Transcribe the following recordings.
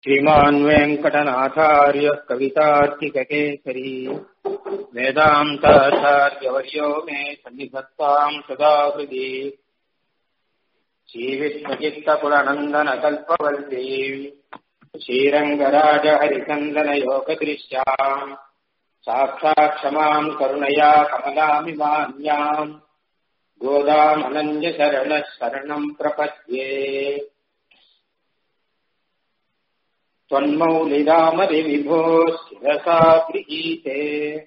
श्रीमान् वेङ्कटनाथार्यः कवितार्किककेसरी वेदान्ताचार्यवर्यो मे सन्निधत्ताम् सदा हृदि श्रीविष्णुचित्तकुलनन्दनकल्पवल्लीम् श्रीरङ्गराजहरिचन्दनयोगदृश्याम् साक्षात् क्षमाम् करुणया कमलामिमान्याम् गोदामनन्यशरणः शरणम् प्रपद्ये त्वन्मौलिरामरिविभो शिरसा गृहीते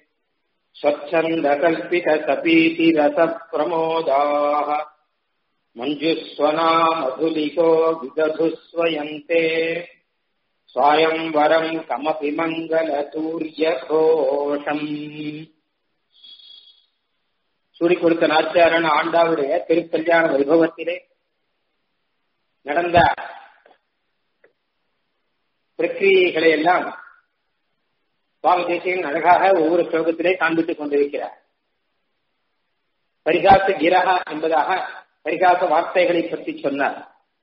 स्वच्छन्दकल्पितसपीतिरसप्रमोदाः मञ्जुस्वना मधुलिको विदधुस्वयन्ते स्वायम्वरम् कमपि மங்களதூரியഘോஷம் சூடி கொடுத்த நாச்சியாரான ஆண்டாவுடைய திருக்கல்யாண வைபவத்திலே நடந்த பிரக்கிரியைகளை எல்லாம் சுவாமி தேசியன் அழகாக ஒவ்வொரு ஸ்லோகத்திலே காண்பித்துக் கொண்டிருக்கிறார் பரிகாச கிரகா என்பதாக பரிகாச வார்த்தைகளை பற்றி சொன்னார்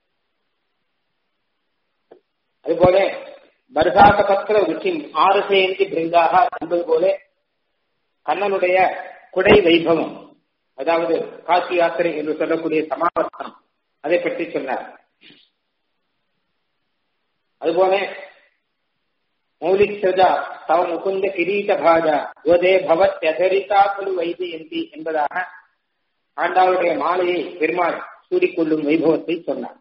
அதுபோல பர்காச பத்திர ருச்சி ஆறு சேந்தி பிருந்தாக என்பது போல கண்ணனுடைய குடை வைபவம் அதாவது காசி யாத்திரை என்று சொல்லக்கூடிய சமாவர்த்தனம் அதை பற்றி சொன்னார் அதுபோல மௌலிக் சஜா தவ முகுந்த கிரீட பாஜா யுவதே பவத் யதரிதா குழு வைஜயந்தி என்பதாக ஆண்டாவுடைய மாலையை பெருமாள் சூடிக்கொள்ளும் வைபவத்தை சொன்னார்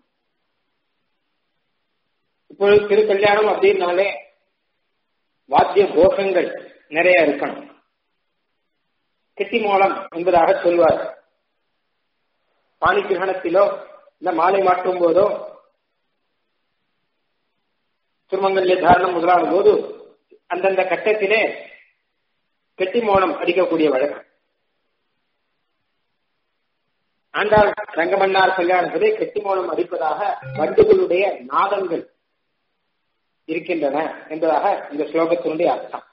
இப்பொழுது திருக்கல்யாணம் அப்படின்னாலே வாத்திய கோஷங்கள் நிறைய இருக்கணும் கிட்டி மூலம் என்பதாக சொல்வார் பாணி கிரகணத்திலோ இந்த மாலை மாற்றும் போதோ திருமங்கல்ய தாரணம் முதலான போது அந்தந்த கட்டத்திலே கெட்டி மூலம் அடிக்கக்கூடிய வழக்கம் ஆண்டாள் ரங்கமன்னார் கல்யாணத்திலே கெட்டி மூலம் அடிப்பதாக வண்டுகளுடைய நாதங்கள் இருக்கின்றன என்பதாக இந்த ஸ்லோகத்தினுடைய அர்த்தம்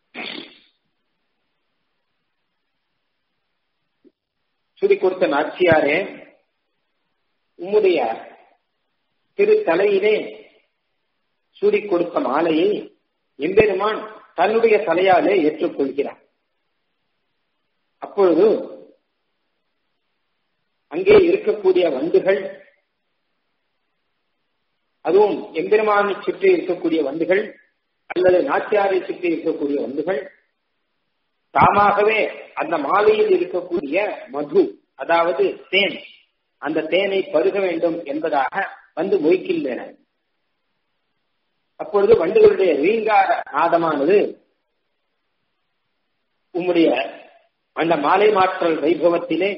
சுடி கொடுத்த நாச்சியாரே உம்முடைய திரு தலையிலே சூடி கொடுத்த மாலையை எம்பெருமான் தன்னுடைய தலையாலே ஏற்றுக்கொள்கிறார் அப்பொழுது அங்கே இருக்கக்கூடிய வண்டுகள் அதுவும் எம்பெருமானை சுற்றி இருக்கக்கூடிய வண்டுகள் அல்லது நாச்சியாரை சுற்றி இருக்கக்கூடிய வண்டுகள் தாமாகவே அந்த மாலையில் இருக்கக்கூடிய மது அதாவது தேன் அந்த தேனை பருக வேண்டும் என்பதாக வந்து மொய்க்கின்றன அப்பொழுது வண்டுகளுடைய ரீங்கார நாதமானது உம்முடைய அந்த மாலை மாற்றல் வைபவத்திலே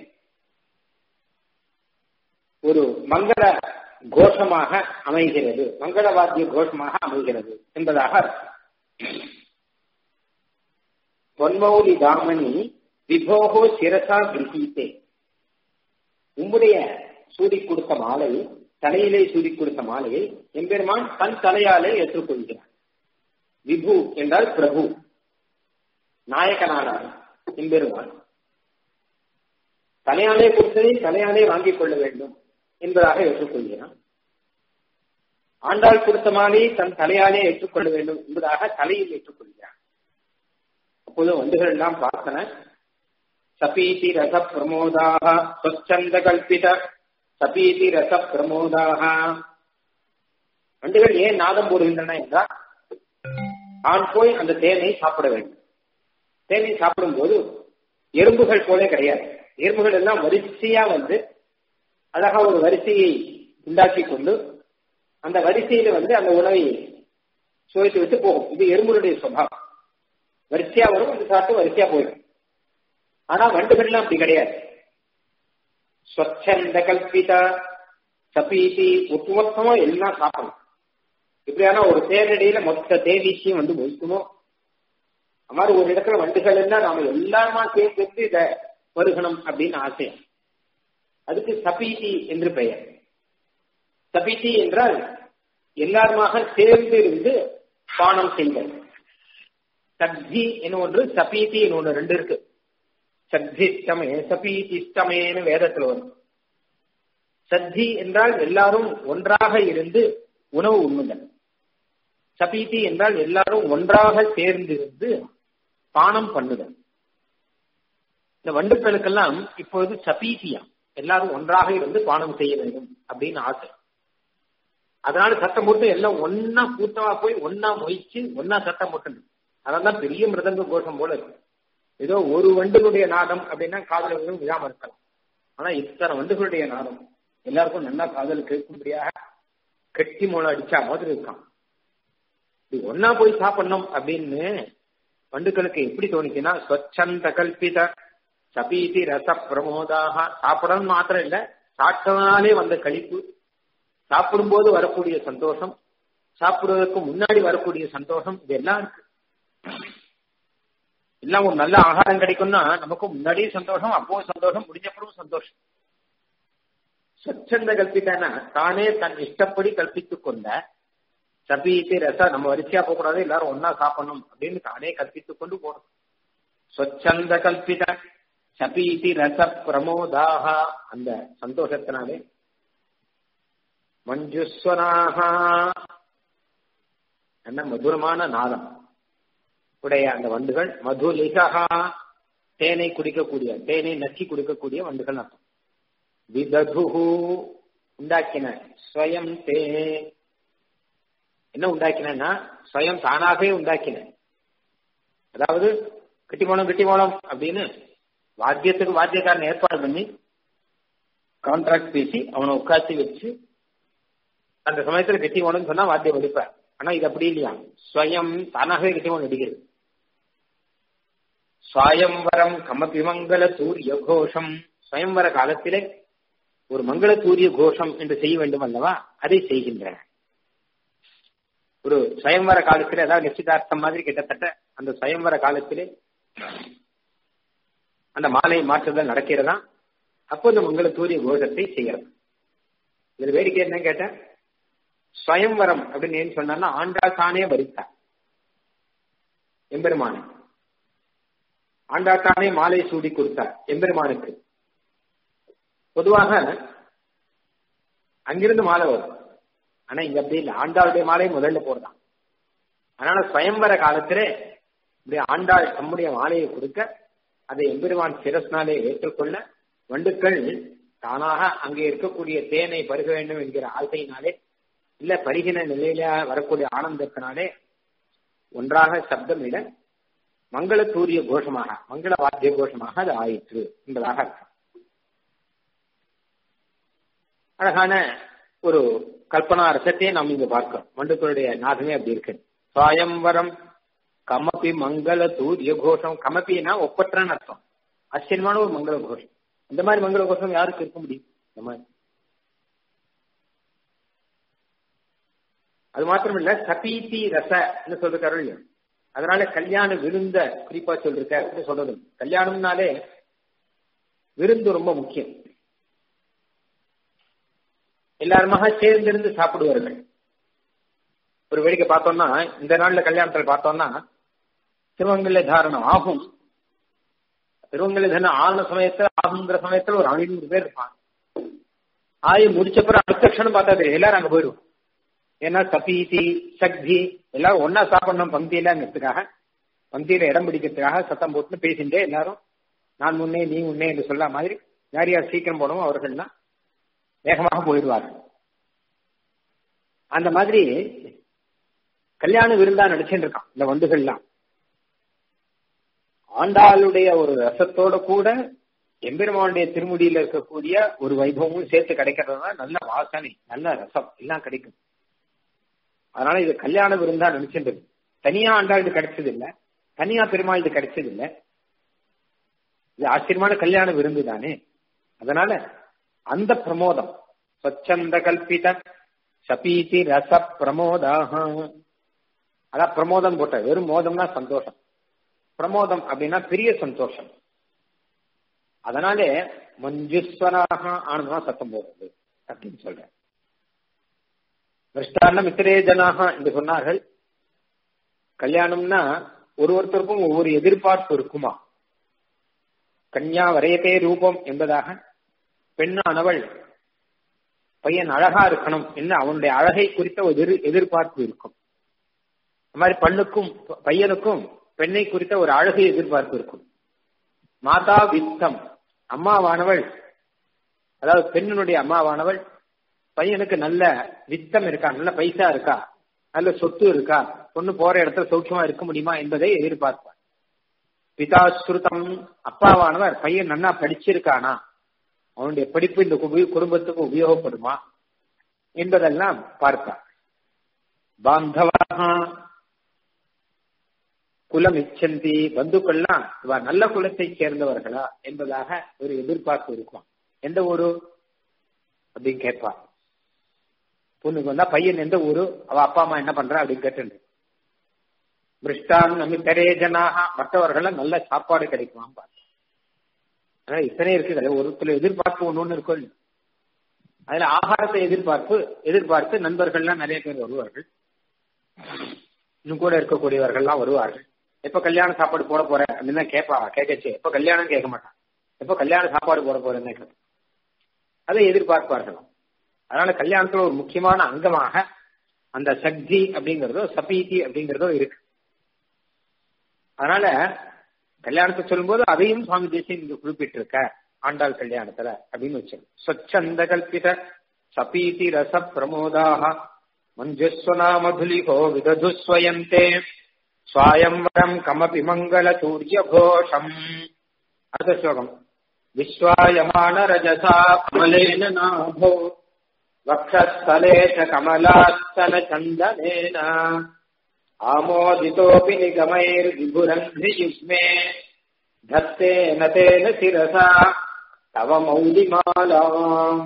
ஒரு மங்கள கோஷமாக அமைகிறது மங்கள வாத்திய கோஷமாக அமைகிறது என்பதாக பொன்மௌலி தாமணி விபோகோ சிரசா கிரகித்தே உம்முடைய சூடி கொடுத்த மாலை தலையிலே சூடி கொடுத்த மாலையை எம்பெருமான் தன் தலையாலே ஏற்றுக்கொள்கிறார் விபு என்றால் பிரபு நாயகனானார் எம்பெருமான் தலையாலே கொடுத்ததை தலையாலே வாங்கிக் கொள்ள வேண்டும் என்பதாக ஏற்றுக்கொள்கிறான் ஆண்டாள் கொடுத்த மாலையை தன் தலையாலே ஏற்றுக்கொள்ள வேண்டும் என்பதாக தலையில் ஏற்றுக்கொள்கிறான் அப்போது வண்டுகள் எல்லாம் பார்த்தன சபீதி ரச பிரமோதாக ஸ்வச்சந்த கல்பித சபீதி ரச பிரமோதாக வண்டுகள் ஏன் நாதம் போடுகின்றன என்றால் ஆண் போய் அந்த தேனை சாப்பிட வேண்டும் தேனை சாப்பிடும் போது எறும்புகள் போல கிடையாது எறும்புகள் எல்லாம் வரிசையா வந்து அழகா ஒரு வரிசையை உண்டாக்கி கொண்டு அந்த வரிசையில வந்து அந்த உணவை சுவைத்து விட்டு போகும் இது எறும்புடைய சுபாவம் வரிசையா வரும் அந்த சாப்பிட்டு வரிசையா போயிடும் ஆனா வண்டுகள்லாம் அப்படி கிடையாது ஸ்வச்சந்த கல்பித சபீதி ஒட்டுமொத்தமா எல்லாம் சாப்பிடணும் இப்படியான ஒரு தேனடியில மொத்த தேனீச்சியும் வந்து மொய்க்கணும் அது மாதிரி ஒரு இடத்துல வண்டுகள் எல்லாம் நாம எல்லாருமா சேர்ந்து இதை வருகணும் அப்படின்னு ஆசையம் அதுக்கு சபீதி என்று பெயர் சபீதி என்றால் எல்லாருமாக சேர்ந்து இருந்து பானம் செய்தல் சக்தி என்ன ஒன்று சபீதி என்ன ஒன்று ரெண்டு இருக்கு சத்திஷ்டமே சபீதிஷ்டமேன்னு வேதத்துல வரும் சத்தி என்றால் எல்லாரும் ஒன்றாக இருந்து உணவு உண்ணுதல் சபீதி என்றால் எல்லாரும் ஒன்றாக சேர்ந்திருந்து பானம் பண்ணுதல் இந்த வண்டுக்களுக்கெல்லாம் இப்பொழுது சபீதியா எல்லாரும் ஒன்றாக இருந்து பானம் செய்ய வேண்டும் அப்படின்னு ஆசை அதனால சத்தம் போட்டு எல்லாம் ஒன்னா கூட்டமா போய் ஒன்னா மொய்ச்சு ஒன்னா சத்தம் போட்டு அதான் பெரிய மிருதங்க கோஷம் போல இருக்கு ஏதோ ஒரு வண்டுகளுடைய நாதம் அப்படின்னா காதல் எதுவும் விழாம இருக்கலாம் ஆனா இத்தனை வண்டுகளுடைய நாதம் எல்லாருக்கும் நல்லா காதல் கேட்கும்படியாக கெட்டி மூலம் அடிச்சா மாதிரி இருக்கான் இது ஒன்னா போய் சாப்பிடணும் அப்படின்னு வண்டுக்களுக்கு எப்படி தோணிச்சுன்னா ஸ்வச்சந்த கல்பித சபீதி ரச பிரமோதாக சாப்பிடணும் மாத்திரம் இல்ல சாப்பிட்டவனாலே வந்த கழிப்பு சாப்பிடும்போது வரக்கூடிய சந்தோஷம் சாப்பிடுவதற்கு முன்னாடி வரக்கூடிய சந்தோஷம் இது எல்லாம் இருக்கு எல்லாம் ஒரு நல்ல ஆகாரம் கிடைக்கும்னா நமக்கு முன்னாடியே சந்தோஷம் அப்பவும் சந்தோஷம் முடிஞ்சப்படும் சந்தோஷம் ஸ்வச்சந்த கல்பித்தானா தானே தன் இஷ்டப்படி கல்பித்துக் கொண்ட சபீத்தி ரச நம்ம வரிசையா போகக்கூடாது எல்லாரும் ஒன்னா சாப்பிடணும் அப்படின்னு தானே கல்பித்துக் கொண்டு போகணும் ஸ்வச்சந்த கல்பித சபீதி ரச பிரமோதாக அந்த சந்தோஷத்தினாலே மஞ்சுஸ்வராக என்ன மதுரமான நாதம் உடைய அந்த வண்டுகள் மதுலிகா தேனை குடிக்கக்கூடிய தேனை நக்கி குடிக்கக்கூடிய வண்டுகள் அர்த்தம் விததுகு உண்டாக்கின ஸ்வயம் தே என்ன உண்டாக்கினா ஸ்வயம் தானாகவே உண்டாக்கின அதாவது கட்டி போனம் கட்டி போனம் அப்படின்னு வாத்தியத்துக்கு வாத்தியக்காரன் ஏற்பாடு பண்ணி கான்ட்ராக்ட் பேசி அவனை உட்காந்து வச்சு அந்த சமயத்துல கட்டி போனன்னு சொன்னா வாத்தியம் அடிப்பார் ஆனா இது அப்படி இல்லையா ஸ்வயம் தானாகவே கட்டி போன அடிக்கிறது ஸ்வயம்வரம் கமபி மங்கள சூரிய கோஷம் ஸ்வயம்வர காலத்திலே ஒரு மங்கள சூரிய கோஷம் என்று செய்ய வேண்டும் அல்லவா அதை செய்கின்றன ஒரு சுயம்வர காலத்திலே அதாவது நிச்சயதார்த்தம் மாதிரி கிட்டத்தட்ட அந்த சுயம்வர காலத்திலே அந்த மாலை மாற்றுதல் நடக்கிறதா அப்போ இந்த மங்கள சூரிய கோஷத்தை செய்யறது இதுல வேடிக்கை என்ன கேட்டேன் ஸ்வயம்வரம் அப்படின்னு ஏன் சொன்னா ஆண்டாள் தானே வரித்தார் எம்பெருமான ஆண்டாள் தானே மாலை சூடி கொடுத்தார் எம்பெருமானுக்கு பொதுவாக அங்கிருந்து மாலை வரும் ஆனா இங்க அப்படி இல்லை ஆண்டாளுடைய மாலை முதல்ல போடுதான் அதனால ஸ்வயம்பர காலத்திலே இப்படி ஆண்டாள் தம்முடைய மாலையை கொடுக்க அதை எம்பெருமான் சிரஸ்னாலே ஏற்றுக்கொள்ள வண்டுக்கள் தானாக அங்கே இருக்கக்கூடிய தேனை பருக வேண்டும் என்கிற ஆசையினாலே இல்ல பருகின நிலையில வரக்கூடிய ஆனந்தத்தினாலே ஒன்றாக சப்தமிட மங்கள சூரிய கோஷமாக மங்கள வாத்திய கோஷமாக அது ஆயிற்று என்பதாக அர்த்தம் அழகான ஒரு கல்பனா ரசத்தையே நாம் இங்க பார்க்கிறோம் மண்டுக்களுடைய நாதமே அப்படி இருக்கு சுவயம்வரம் கமபி மங்கள சூரிய கோஷம் கமப்பினா ஒப்பற்றன்னு அர்த்தம் ஆச்சரியமான ஒரு மங்கள கோஷம் இந்த மாதிரி மங்கள கோஷம் யாருக்கு இருக்க முடியும் இந்த மாதிரி அது மாத்திரம் இல்ல சபீதி ரச சொல்றாரு இல்லையா அதனால கல்யாண விருந்த குறிப்பா சொல்லிருக்க சொல்றது கல்யாணம்னாலே விருந்து ரொம்ப முக்கியம் எல்லாருமாக சேர்ந்திருந்து சாப்பிடுவார்கள் ஒரு வேடிக்கை பார்த்தோம்னா இந்த நாள்ல கல்யாணத்தில் பார்த்தோம்னா திருவங்கல்ல தாரணம் ஆகும் திருவங்கல்ல தாரணம் ஆன சமயத்துல ஆகுங்கிற சமயத்துல ஒரு ஐநூறு பேர் இருப்பான் ஆயி முடிச்சப்பறம் அடுத்த க்ஷணம் பார்த்தா தெரியும் எல்லாரும் அங்க போயிடுவோம் ஏன்னா சபீதி சக்தி எல்லாரும் ஒன்னா சாப்பிடணும் பந்தியிலங்கிறதுக்காக பந்தியில இடம் பிடிக்கிறதுக்காக சத்தம் போட்டு பேசிட்டே எல்லாரும் நான் முன்னே நீ முன்னே என்று சொல்ல மாதிரி யார் யார் சீக்கிரம் போனோமோ அவர்கள்லாம் வேகமாக போயிடுவார்கள் அந்த மாதிரி கல்யாண விருந்தா நடிச்சுட்டு இருக்கான் இந்த வண்டுகள்லாம் ஆண்டாளுடைய ஒரு ரசத்தோட கூட எம்பெருமானுடைய திருமுடியில இருக்கக்கூடிய ஒரு வைபவமும் சேர்த்து கிடைக்கிறதுனா நல்ல வாசனை நல்ல ரசம் எல்லாம் கிடைக்கும் அதனால இது கல்யாண விருந்தா நினைச்சிட்டு தனியா ஆண்டாள் இது கிடைச்சது இல்ல தனியா பெருமாள் இது கிடைச்சது இல்ல இது ஆச்சரியமான கல்யாண விருந்து தானே அதனால அந்த பிரமோதம் ஸ்வச்சந்த கல்பித சபீதி ரச பிரமோதாக அதான் பிரமோதம் போட்ட வெறும் மோதம்னா சந்தோஷம் பிரமோதம் அப்படின்னா பெரிய சந்தோஷம் அதனாலே மஞ்சுஸ்வராக ஆனந்தமா சத்தம் போடுறது அப்படின்னு சொல்றேன் திருஷ்டான மித்திரே ஜனாக என்று சொன்னார்கள் கல்யாணம்னா ஒரு ஒருத்தருக்கும் ஒவ்வொரு எதிர்பார்ப்பு இருக்குமா கன்யா வரையத்தே ரூபம் என்பதாக பெண்ணானவள் பையன் அழகா இருக்கணும் என்று அவனுடைய அழகை குறித்த ஒரு எதிர் எதிர்பார்ப்பு இருக்கும் அந்த மாதிரி பண்ணுக்கும் பையனுக்கும் பெண்ணை குறித்த ஒரு அழகு எதிர்பார்ப்பு இருக்கும் மாதா வித்தம் அம்மாவானவள் அதாவது பெண்ணினுடைய அம்மாவானவள் பையனுக்கு நல்ல வித்தம் இருக்கா நல்ல பைசா இருக்கா நல்ல சொத்து இருக்கா பொண்ணு போற இடத்துல சௌக்கியமா இருக்க முடியுமா என்பதை எதிர்பார்ப்பார் பிதா ஸ்ருதம் அப்பாவானவர் பையன் நன்னா படிச்சிருக்கானா அவனுடைய படிப்பு இந்த குடும்பத்துக்கு உபயோகப்படுமா என்பதெல்லாம் பார்ப்பார் பாந்தவா குலம் இச்சந்தி பந்துக்கள்லாம் இவ நல்ல குலத்தை சேர்ந்தவர்களா என்பதாக ஒரு எதிர்பார்ப்பு இருக்கும் எந்த ஊரு அப்படின்னு கேட்பா பொண்ணுக்கு வந்தா பையன் எந்த ஊரு அவ அப்பா அம்மா என்ன பண்றா அப்படின்னு கேட்டு பிரிஷ்டான் நமித்தரே ஜனாக மற்றவர்கள் நல்ல சாப்பாடு கிடைக்குமாம் பார்த்தா இத்தனை இருக்கு ஒரு சில எதிர்பார்ப்பு ஒண்ணு ஒண்ணு இருக்கும் அதுல ஆகாரத்தை எதிர்பார்ப்பு எதிர்பார்த்து நண்பர்கள்லாம் நிறைய பேர் வருவார்கள் இன்னும் கூட இருக்கக்கூடியவர்கள்லாம் வருவார்கள் எப்ப கல்யாண சாப்பாடு போட போறேன் அப்படின்னு தான் கேட்பா கேட்கச்சு எப்ப கல்யாணம் கேட்க மாட்டான் எப்ப கல்யாண சாப்பாடு போட போறேன்னு கேட்க அதை எதிர்பார்ப்பார்கள் அதனால கல்யாணத்துல ஒரு முக்கியமான அங்கமாக அந்த சக்தி அப்படிங்கறதோ சபீதி அப்படிங்கறதோ இருக்கு அதனால கல்யாணத்தை சொல்லும்போது அதையும் சுவாமி தேசியம் இங்க குறிப்பிட்டிருக்க ஆண்டாள் கல்யாணத்துல அப்படின்னு வச்சு ஸ்வச்சந்த கல்பித சபீதி ரச பிரமோதாக மஞ்சுஸ்வனா மதுலிகோ விததுஸ்வயந்தே ஸ்வாயம்பரம் கமபி மங்கள சூரிய கோஷம் அடுத்த ஸ்லோகம் விஸ்வாயமான ரஜசா கமலேன நாபோ வக்ஷஸ்தலே ச கமலாஸ்தன சந்தனேன ஆமோதிதோபி நிகமைர்விபுரங்கியுஷ்மே தத்தேன தேன சிரசா தவ மௌலிமாலாம்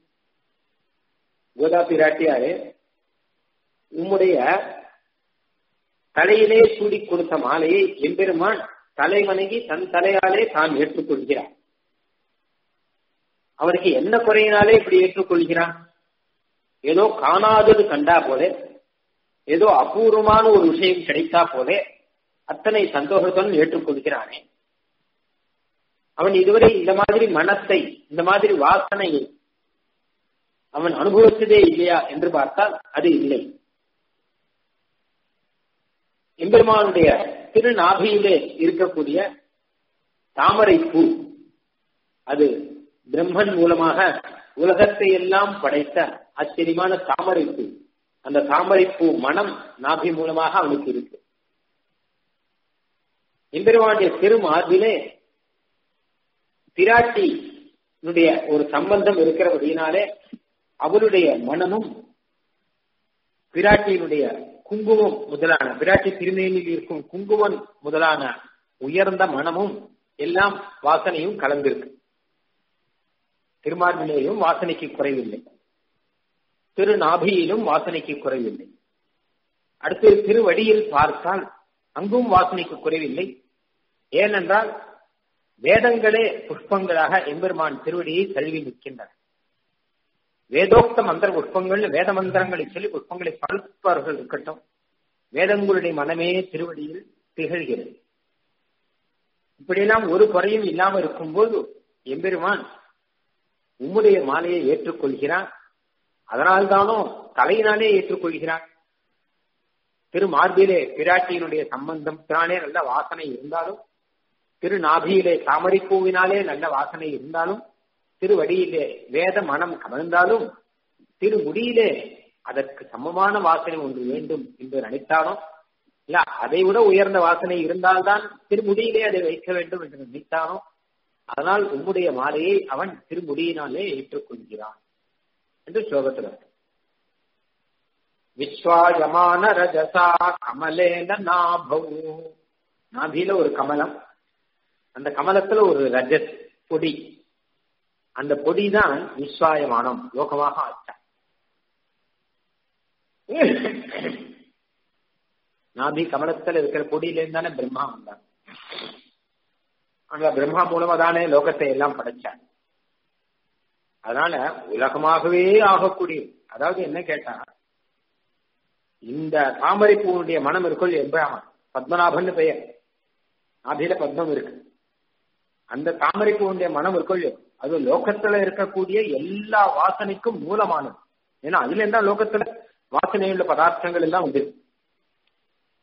கோதா பிராட்டியாரே உம்முடைய தலையிலே சூடி கொடுத்த மாலையை எம்பெருமான் தலைவணங்கி தன் தலையாலே தான் ஏற்றுக்கொள்கிறார் அவனுக்கு என்ன குறையினாலே இப்படி ஏற்றுக்கொள்கிறான் ஏதோ காணாதது கண்டா போல ஏதோ அபூர்வமான ஒரு விஷயம் கிடைத்தா போல அத்தனை சந்தோஷத்துடன் ஏற்றுக்கொள்கிறானே அவன் இதுவரை இந்த மாதிரி மனத்தை இந்த மாதிரி வாசனையை அவன் அனுபவித்ததே இல்லையா என்று பார்த்தால் அது இல்லை எம்பெருமானுடைய திருநாபியிலே இருக்கக்கூடிய தாமரை பூ அது பிரம்மன் மூலமாக உலகத்தை எல்லாம் படைத்த ஆச்சரியமான தாமரை பூ அந்த தாமரை பூ மனம் நாபி மூலமாக அவனுக்கு இருக்கு எம்பெருமானுடைய திருமார்பிலே பிராட்டியினுடைய ஒரு சம்பந்தம் இருக்கிறபடியினாலே அவருடைய மனமும் பிராட்டியினுடைய குங்குமம் முதலான பிராட்டி திருமேனியில் இருக்கும் குங்குமம் முதலான உயர்ந்த மனமும் எல்லாம் வாசனையும் கலந்திருக்கு திருமார்பிலேயும் வாசனைக்கு குறைவில்லை திருநாபியிலும் வாசனைக்கு குறைவில்லை அடுத்து திருவடியில் பார்த்தால் அங்கும் வாசனைக்கு குறைவில்லை ஏனென்றால் வேதங்களே புஷ்பங்களாக எம்பெருமான் திருவடியை தழுவி நிற்கின்றன வேதோக்த மந்திர புஷ்பங்கள் வேத மந்திரங்களை சொல்லி புஷ்பங்களை பழுப்பவர்கள் இருக்கட்டும் வேதங்களுடைய மனமே திருவடியில் திகழ்கிறது இப்படியெல்லாம் ஒரு குறையும் இல்லாமல் இருக்கும்போது எம்பெருமான் உம்முடைய மாலையை ஏற்றுக்கொள்கிறான் அதனால்தானோ தலையினாலே ஏற்றுக்கொள்கிறான் திரு மார்பிலே பிராட்டியினுடைய சம்பந்தம் தானே நல்ல வாசனை இருந்தாலும் திரு நாபியிலே தாமரைப்பூவினாலே நல்ல வாசனை இருந்தாலும் திருவடியிலே வேத மனம் கமழ்ந்தாலும் திருமுடியிலே அதற்கு சமமான வாசனை ஒன்று வேண்டும் என்று நினைத்தாலும் இல்ல அதை விட உயர்ந்த வாசனை இருந்தால்தான் திருமுடியிலே அதை வைக்க வேண்டும் என்று நினைத்தானோ அதனால் உம்முடைய மாலையை அவன் திருமுடியினாலே ஏற்றுக்கொள்கிறான் என்று ஸ்லோகத்தில் விஸ்வாயமான ரஜசா கமலேன நாபௌ நாபியில ஒரு கமலம் அந்த கமலத்துல ஒரு ரஜத் பொடி அந்த பொடி தான் விஸ்வாயமானம் லோகமாக ஆச்சா நாபி கமலத்தில் இருக்கிற பொடியிலேருந்து தானே பிரம்மா வந்தாங்க அந்த பிரம்மா மூலமா தானே லோகத்தை எல்லாம் படைச்சாங்க அதனால உலகமாகவே ஆகக்கூடிய அதாவது என்ன கேட்டா இந்த தாமரை பூனுடைய மனம் இருக்குள் எம்பிராமன் பத்மநாபன் பெயர் நாபியில பத்மம் இருக்கு அந்த தாமரை பூனுடைய மனம் இருக்குள் அது லோகத்துல இருக்கக்கூடிய எல்லா வாசனைக்கும் மூலமானது ஏன்னா அதுல இருந்தா லோகத்துல வாசனையுள்ள பதார்த்தங்கள் எல்லாம் உண்டு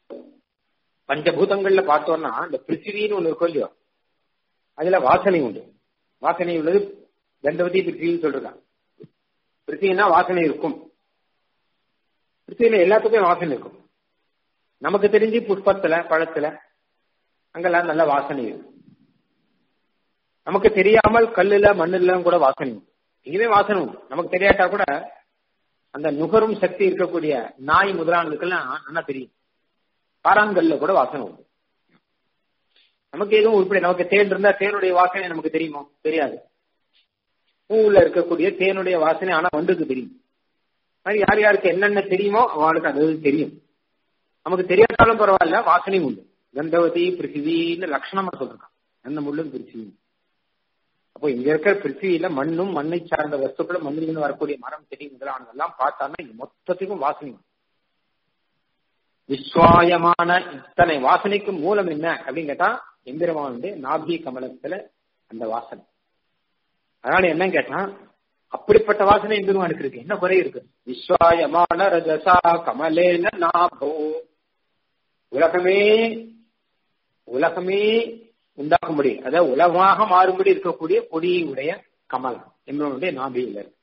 பஞ்சபூதங்கள்ல பார்த்தோம்னா இந்த பிருத்திவின்னு ஒண்ணு இருக்கும் இல்லையோ அதுல வாசனை உண்டு வாசனை உள்ளது கந்தவதி பிருத்திவின்னு சொல்றாங்க பிருத்திவினா வாசனை இருக்கும் பிருத்திவில எல்லாத்துக்கும் வாசனை இருக்கும் நமக்கு தெரிஞ்சு புஷ்பத்துல பழத்துல அங்கெல்லாம் நல்ல வாசனை இருக்கும் நமக்கு தெரியாமல் கல்லுல மண்ணுல கூட வாசனை உண்டு இங்கேயுமே வாசனை உண்டு நமக்கு தெரியாட்டா கூட அந்த நுகரும் சக்தி இருக்கக்கூடிய நாய் முதலானதுக்கெல்லாம் நல்லா தெரியும் பாறாங்கல்ல கூட வாசனை உண்டு நமக்கு எதுவும் உருப்படி நமக்கு தேன் இருந்தா தேனுடைய வாசனை நமக்கு தெரியுமோ தெரியாது பூவுல இருக்கக்கூடிய தேனுடைய வாசனை ஆனா வண்டுக்கு தெரியும் மாதிரி யார் யாருக்கு என்னென்ன தெரியுமோ அவளுக்கு அது தெரியும் நமக்கு தெரியாட்டாலும் பரவாயில்ல வாசனையும் உண்டு கந்தவதி பிருத்திவின்னு லட்சணமா சொல்றான் அந்த முள்ளும் பிருத்திவி அப்போ இங்க இருக்கிற பிருத்திவியில மண்ணும் மண்ணை சார்ந்த வஸ்துக்களும் மண்ணிலிருந்து வரக்கூடிய மரம் செடி முதலானதெல்லாம் பார்த்தான்னா இது மொத்தத்துக்கும் வாசனை விஸ்வாயமான இத்தனை வாசனைக்கு மூலம் என்ன அப்படின்னு கேட்டா எந்திரமான வந்து நாபி கமலத்துல அந்த வாசனை அதனால என்ன கேட்டா அப்படிப்பட்ட வாசனை எம்பெருமானுக்கு இருக்கு என்ன குறை இருக்கு விஸ்வாயமான ரஜசா கமலேன நாபோ உலகமே உலகமே உண்டாகும்படி அதாவது உலகமாக மாறும்படி இருக்கக்கூடிய கொடியுடைய கமல் என்பவனுடைய நாபியில் இருக்கு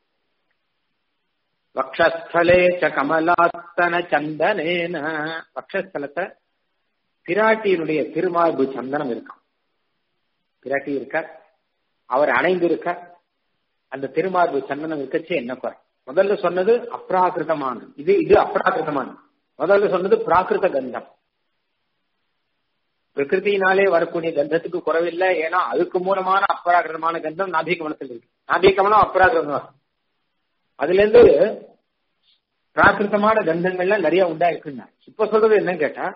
வக்ஷஸ்தலே ச கமலாத்தன சந்தனேன வக்ஷஸ்தலத்தை பிராட்டியினுடைய திருமார்பு சந்தனம் இருக்கான் பிராட்டி இருக்க அவர் அணைந்து இருக்க அந்த திருமார்பு சந்தனம் இருக்கச்சு என்ன குறை முதல்ல சொன்னது அப்ராகிருதமான இது இது அப்ராகிருதமான முதல்ல சொன்னது பிராகிருத கந்தம் பிரகிருத்தினாலே வரக்கூடிய கந்தத்துக்கு குறவில்லை ஏன்னா அதுக்கு மூலமான அப்ராகிருதமான கந்தம் நாபிகமனத்தில் இருக்கு நாபிகமனம் அப்ராகிருதம் அதுல இருந்து பிராகிருத்தமான கந்தங்கள்லாம் நிறைய உண்டா இருக்குன்னா இப்ப சொல்றது என்னன்னு கேட்டா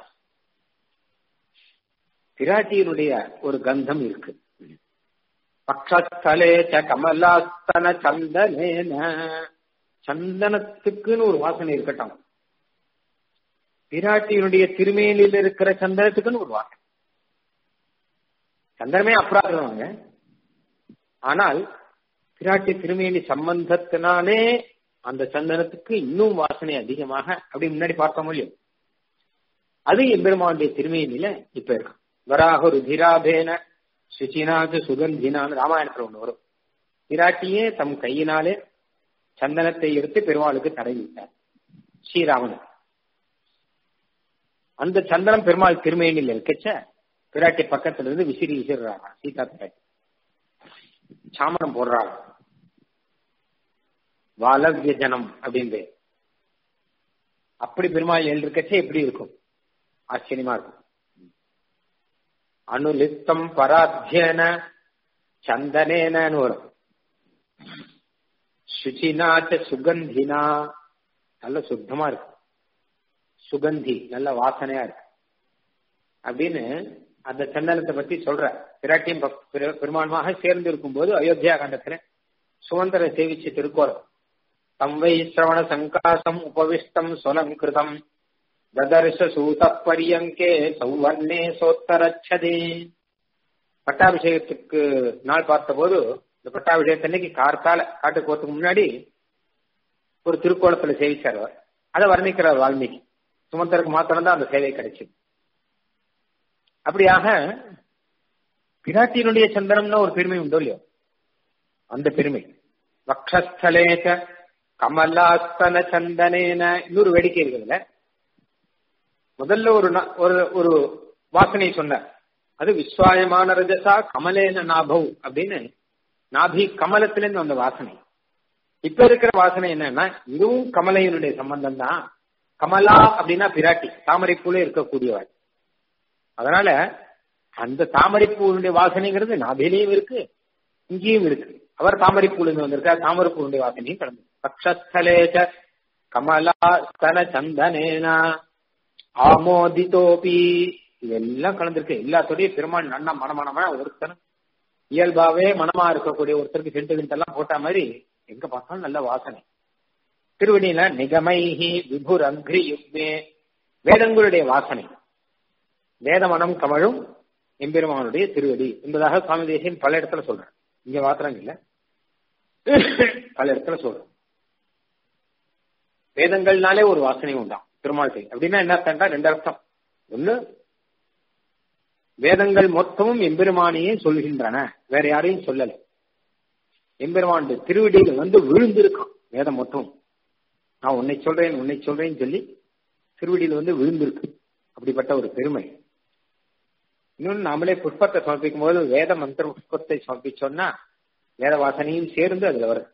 பிராட்டியினுடைய ஒரு கந்தம் இருக்கு பக்ஷஸ்தலே ச கமலாஸ்தன சந்தனேன சந்தனத்துக்குன்னு ஒரு வாசனை இருக்கட்டும் பிராட்டியினுடைய திருமேனியில் இருக்கிற சந்தனத்துக்குன்னு ஒரு வாசனை சந்தனமே அப்ராதமாங்க ஆனால் பிராட்டி திருமேனி சம்பந்தத்தினாலே அந்த சந்தனத்துக்கு இன்னும் வாசனை அதிகமாக அப்படி முன்னாடி பார்த்தோம் இல்லையோ அது எம்பெருமானுடைய திருமேனியில இப்ப இருக்கு வராக ருதிராபேன சுச்சினாது சுகந்தினான்னு ராமாயணத்துல ஒண்ணு வரும் பிராட்டியே தம் கையினாலே சந்தனத்தை எடுத்து பெருமாளுக்கு தடவிட்டார் ஸ்ரீராமன் அந்த சந்தனம் பெருமாள் திருமேனியில் இருக்கச்ச பிராட்டி பக்கத்துல இருந்து விசிறி விசிறாங்க சீதா பிராட்டி சாமரம் போடுறாங்க வாலவிய ஜனம் அப்படின்னு அப்படி பெருமாள் எழுதிருக்கச்சே எப்படி இருக்கும் ஆச்சரியமா இருக்கும் அனுலிப்தம் பராத்தியன சந்தனேனு வரும் சுச்சினாச்ச சுகந்தினா நல்ல சுத்தமா இருக்கு சுகந்தி நல்ல வாசனையா இருக்கு அப்படின்னு அந்த சந்தனத்தை பத்தி சொல்ற பிராட்டியும் பெருமானமாக சேர்ந்து இருக்கும் போது அயோத்தியா கண்டத்துல சுதந்திர சேவிச்சு திருக்கோரம் தம் வை சிரவண சங்காசம் உபவிஷ்டம் சொலங்கிருதம் ததர்ஷ சூத பரியங்கே சௌவர்ணே சோத்தரச்சதே பட்டாபிஷேகத்துக்கு நாள் பார்த்தபோது இந்த பட்டாபிஷேகத்தன்னைக்கு கார்த்தால காட்டு போறதுக்கு முன்னாடி ஒரு திருக்கோலத்துல சேவிச்சார் அவர் அதை வர்ணிக்கிறார் வால்மீகி சுமந்தருக்கு மாத்திரம் தான் அந்த சேவை கிடைச்சது அப்படியாக பிராட்டியினுடைய சந்தனம்னா ஒரு பெருமை உண்டோ இல்லையோ அந்த பெருமை வக்ஷஸ்தலேச கமலாஸ்தன சந்தனேன இன்னொரு வேடிக்கை இருக்குதுல்ல முதல்ல ஒரு ஒரு ஒரு வாசனை சொன்னார் அது விஸ்வாயமான ரஜசா கமலேன நாபவ் அப்படின்னு நாபி கமலத்திலிருந்து வந்த வாசனை இப்ப இருக்கிற வாசனை என்னன்னா இதுவும் கமலையினுடைய சம்பந்தம் தான் கமலா அப்படின்னா பிராட்டி தாமரைப்பூல இருக்கக்கூடியவள் அதனால அந்த தாமரைப்பூனுடைய வாசனைங்கிறது நாபிலையும் இருக்கு இங்கேயும் இருக்கு அவர் தாமரைப்பூல வந்திருக்கார் தாமரைப்பூனுடைய வாசனையும் கலந்து பக்ஷஸ்தலேச்ச கமலா ஸ்தன சந்தனேனா ஆமோதிதோபி இதெல்லாம் கலந்துருக்கு எல்லாத்தோடய பெருமாள் நன்னா மனமனமா ஒருத்தன் இயல்பாவே மனமா இருக்கக்கூடிய ஒருத்தருக்கு சென்ட்டு கிண்டெல்லாம் போட்ட மாதிரி எங்க பார்த்தாலும் நல்ல வாசனை திருவடியில நிகமைஹி விபுர் அங்கிரி யுக்மே வேதங்களுடைய வாசனை வேத மனம் கமழும் எம்பெருமானுடைய திருவடி என்பதாக சுவாமி தேசியன் பல இடத்துல சொல்றேன் இங்க மாத்திரம் இல்ல பல இடத்துல சொல்றேன் வேதங்கள்னாலே ஒரு வாசனை உண்டாம் பெருமாள் அப்படின்னா என்ன அர்த்தம்டா ரெண்டு அர்த்தம் ஒண்ணு வேதங்கள் மொத்தமும் எம்பெருமானையே சொல்கின்றன வேற யாரையும் சொல்லல எம்பெருமான் திருவிடியில் வந்து விழுந்திருக்கான் வேதம் மொத்தம் நான் உன்னை சொல்றேன் உன்னை சொல்றேன்னு சொல்லி திருவடியில் வந்து விழுந்திருக்கு அப்படிப்பட்ட ஒரு பெருமை இன்னொன்று நாமளே புஷ்பத்தை சமர்ப்பிக்கும் போது வேத மந்திர புஷ்பத்தை சமர்ப்பிச்சோம்னா வேத வாசனையும் சேர்ந்து அதுல வருது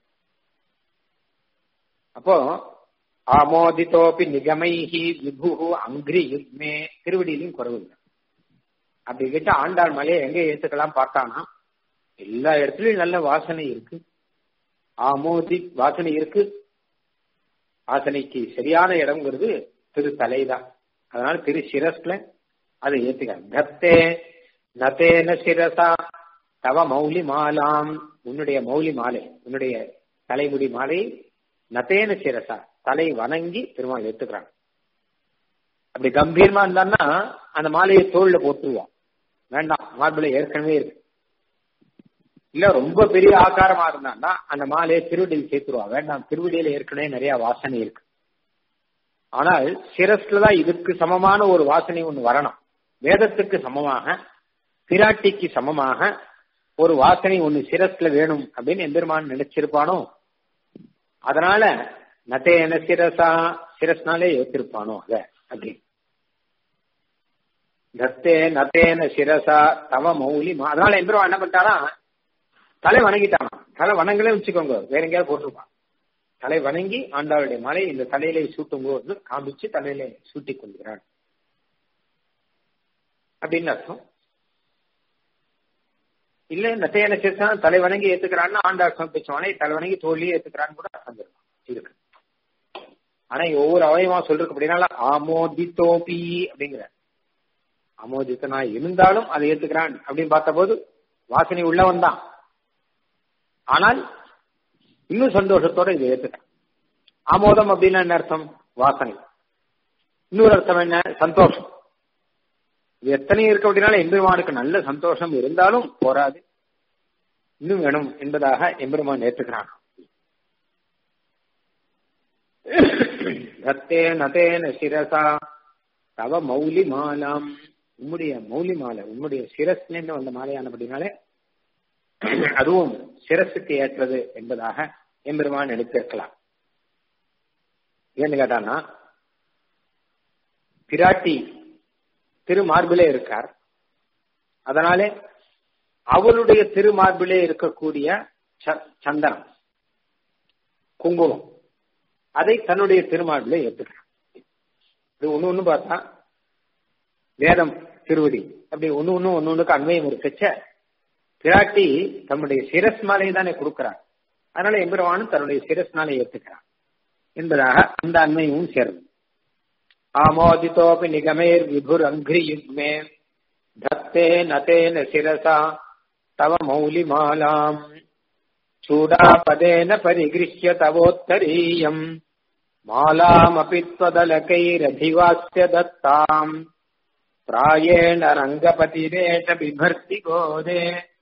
அப்போ ஆமோதித்தோப்பி நிகமைஹி விபு அங்கிரி யுக்மே திருவடியிலையும் குறவு இல்லை அப்படி கேட்டா ஆண்டாள் மலையை எங்க ஏத்துக்கலாம் பார்த்தானா எல்லா இடத்துலயும் நல்ல வாசனை இருக்கு ஆமோதி வாசனை இருக்கு வாசனைக்கு சரியான இடம்ங்கிறது திரு தலைதான் அதனால திரு சிரஸ்ல அதை ஏத்துக்க கத்தே நதேன சிரசா தவ மௌலி மாலாம் உன்னுடைய மௌலி மாலை உன்னுடைய தலைமுடி மாலை நதேன சிரசா தலை வணங்கி பெருமாள் ஏத்துக்கிறாங்க அப்படி கம்பீரமா இருந்தான்னா அந்த மாலையை தோல்ல போட்டுருவான் வேண்டாம் மார்பிள ஏற்கனவே இருக்கு இல்ல ரொம்ப பெரிய ஆகாரமா இருந்தான்னா அந்த மாலையை திருவடியில் சேர்த்துருவா வேண்டாம் திருவடியில ஏற்கனவே நிறைய வாசனை இருக்கு ஆனால் சிரஸ்ல தான் இதுக்கு சமமான ஒரு வாசனை ஒண்ணு வரணும் வேதத்துக்கு சமமாக பிராட்டிக்கு சமமாக ஒரு வாசனை ஒண்ணு சிரஸ்ல வேணும் அப்படின்னு எம்பெருமான் நினைச்சிருப்பானோ அதனால நத்தேன சிரசா சிரஸ்னாலே ஏத்திருப்பானோ அத அப்படி தத்தே நத்தேன சிரசா தவ மௌலி அதனால எம்பெருமான் என்ன பண்ணிட்டாரா தலை வணங்கிட்டானா தலை வணங்கலே வச்சுக்கோங்க வேற எங்கேயாவது போட்டிருப்பான் தலை வணங்கி ஆண்டாளுடைய மலை இந்த தலையிலே சூட்டும் போது காமிச்சு தலையில சூட்டி கொள்கிறான் அப்படின்னு அர்த்தம் இல்ல நத்தையான சேஷன் தலை வணங்கி ஏத்துக்கிறான்னு ஆண்டாள் சமர்ப்பிச்சவனே தலை வணங்கி தோல்லியே ஏத்துக்கிறான்னு கூட அர்த்தம் இருக்கு ஆனா ஒவ்வொரு அவயமா சொல்றதுக்கு அப்படின்னால ஆமோதித்தோபி அப்படிங்கிற ஆமோதித்தனா இருந்தாலும் அதை ஏத்துக்கிறான் அப்படின்னு பார்த்த போது வாசனை உள்ளவன் தான் ஆனால் இன்னும் சந்தோஷத்தோட இதை ஏத்துக்கிறான் ஆமோதம் அப்படின்னா என்ன அர்த்தம் வாசனை இன்னொரு அர்த்தம் என்ன சந்தோஷம் இது எத்தனை இருக்கு அப்படின்னால எம்பெருமானுக்கு நல்ல சந்தோஷம் இருந்தாலும் போராது இன்னும் வேணும் என்பதாக எம்பெருமான் ஏற்றுக்கிறான் ரத்தே நதேன சிரசா தவ மௌலி மாலாம் உம்முடைய மௌலி மாலை உம்முடைய சிரஸ்லேருந்து வந்த மாலையானபடினாலே அதுவும் சிரசுக்கு ஏற்றது என்பதாக எம்பெருமான் எடுத்திருக்கலாம் ஏன்னு கேட்டானா பிராட்டி திருமார்பிலே இருக்கார் அதனாலே அவருடைய திருமார்பிலே இருக்கக்கூடிய சந்தனம் குங்குமம் அதை தன்னுடைய திருமார்பிலே ஏற்றுக்கிறார் இது ஒண்ணு ஒண்ணு பார்த்தா வேதம் திருவடி அப்படி ஒண்ணு ஒண்ணு ஒண்ணு ஒண்ணுக்கு அண்மையம் இருக்கச்ச பிராட்டி தன்னுடைய சிரஸ் மாலையை தானே கொடுக்கிறார் அதனால எம்பெருமானும் தன்னுடைய சிரஸ் மாலை ஏற்றுக்கிறார் என்பதாக அந்த அண்மையும் சேரும் ஆமோதித்தோபி நிகமேர் விபுர் அங்கிரி யுக்மே தத்தே நதேன சிரசா தவ மௌலி மாலாம் चूडापदेन परिगृह्य तवोत्तरीयम् मालामपि त्वदलकैरधिवास्य दत्ताम् प्रायेण रङ्गपतिरेष बिभर्ति गोदे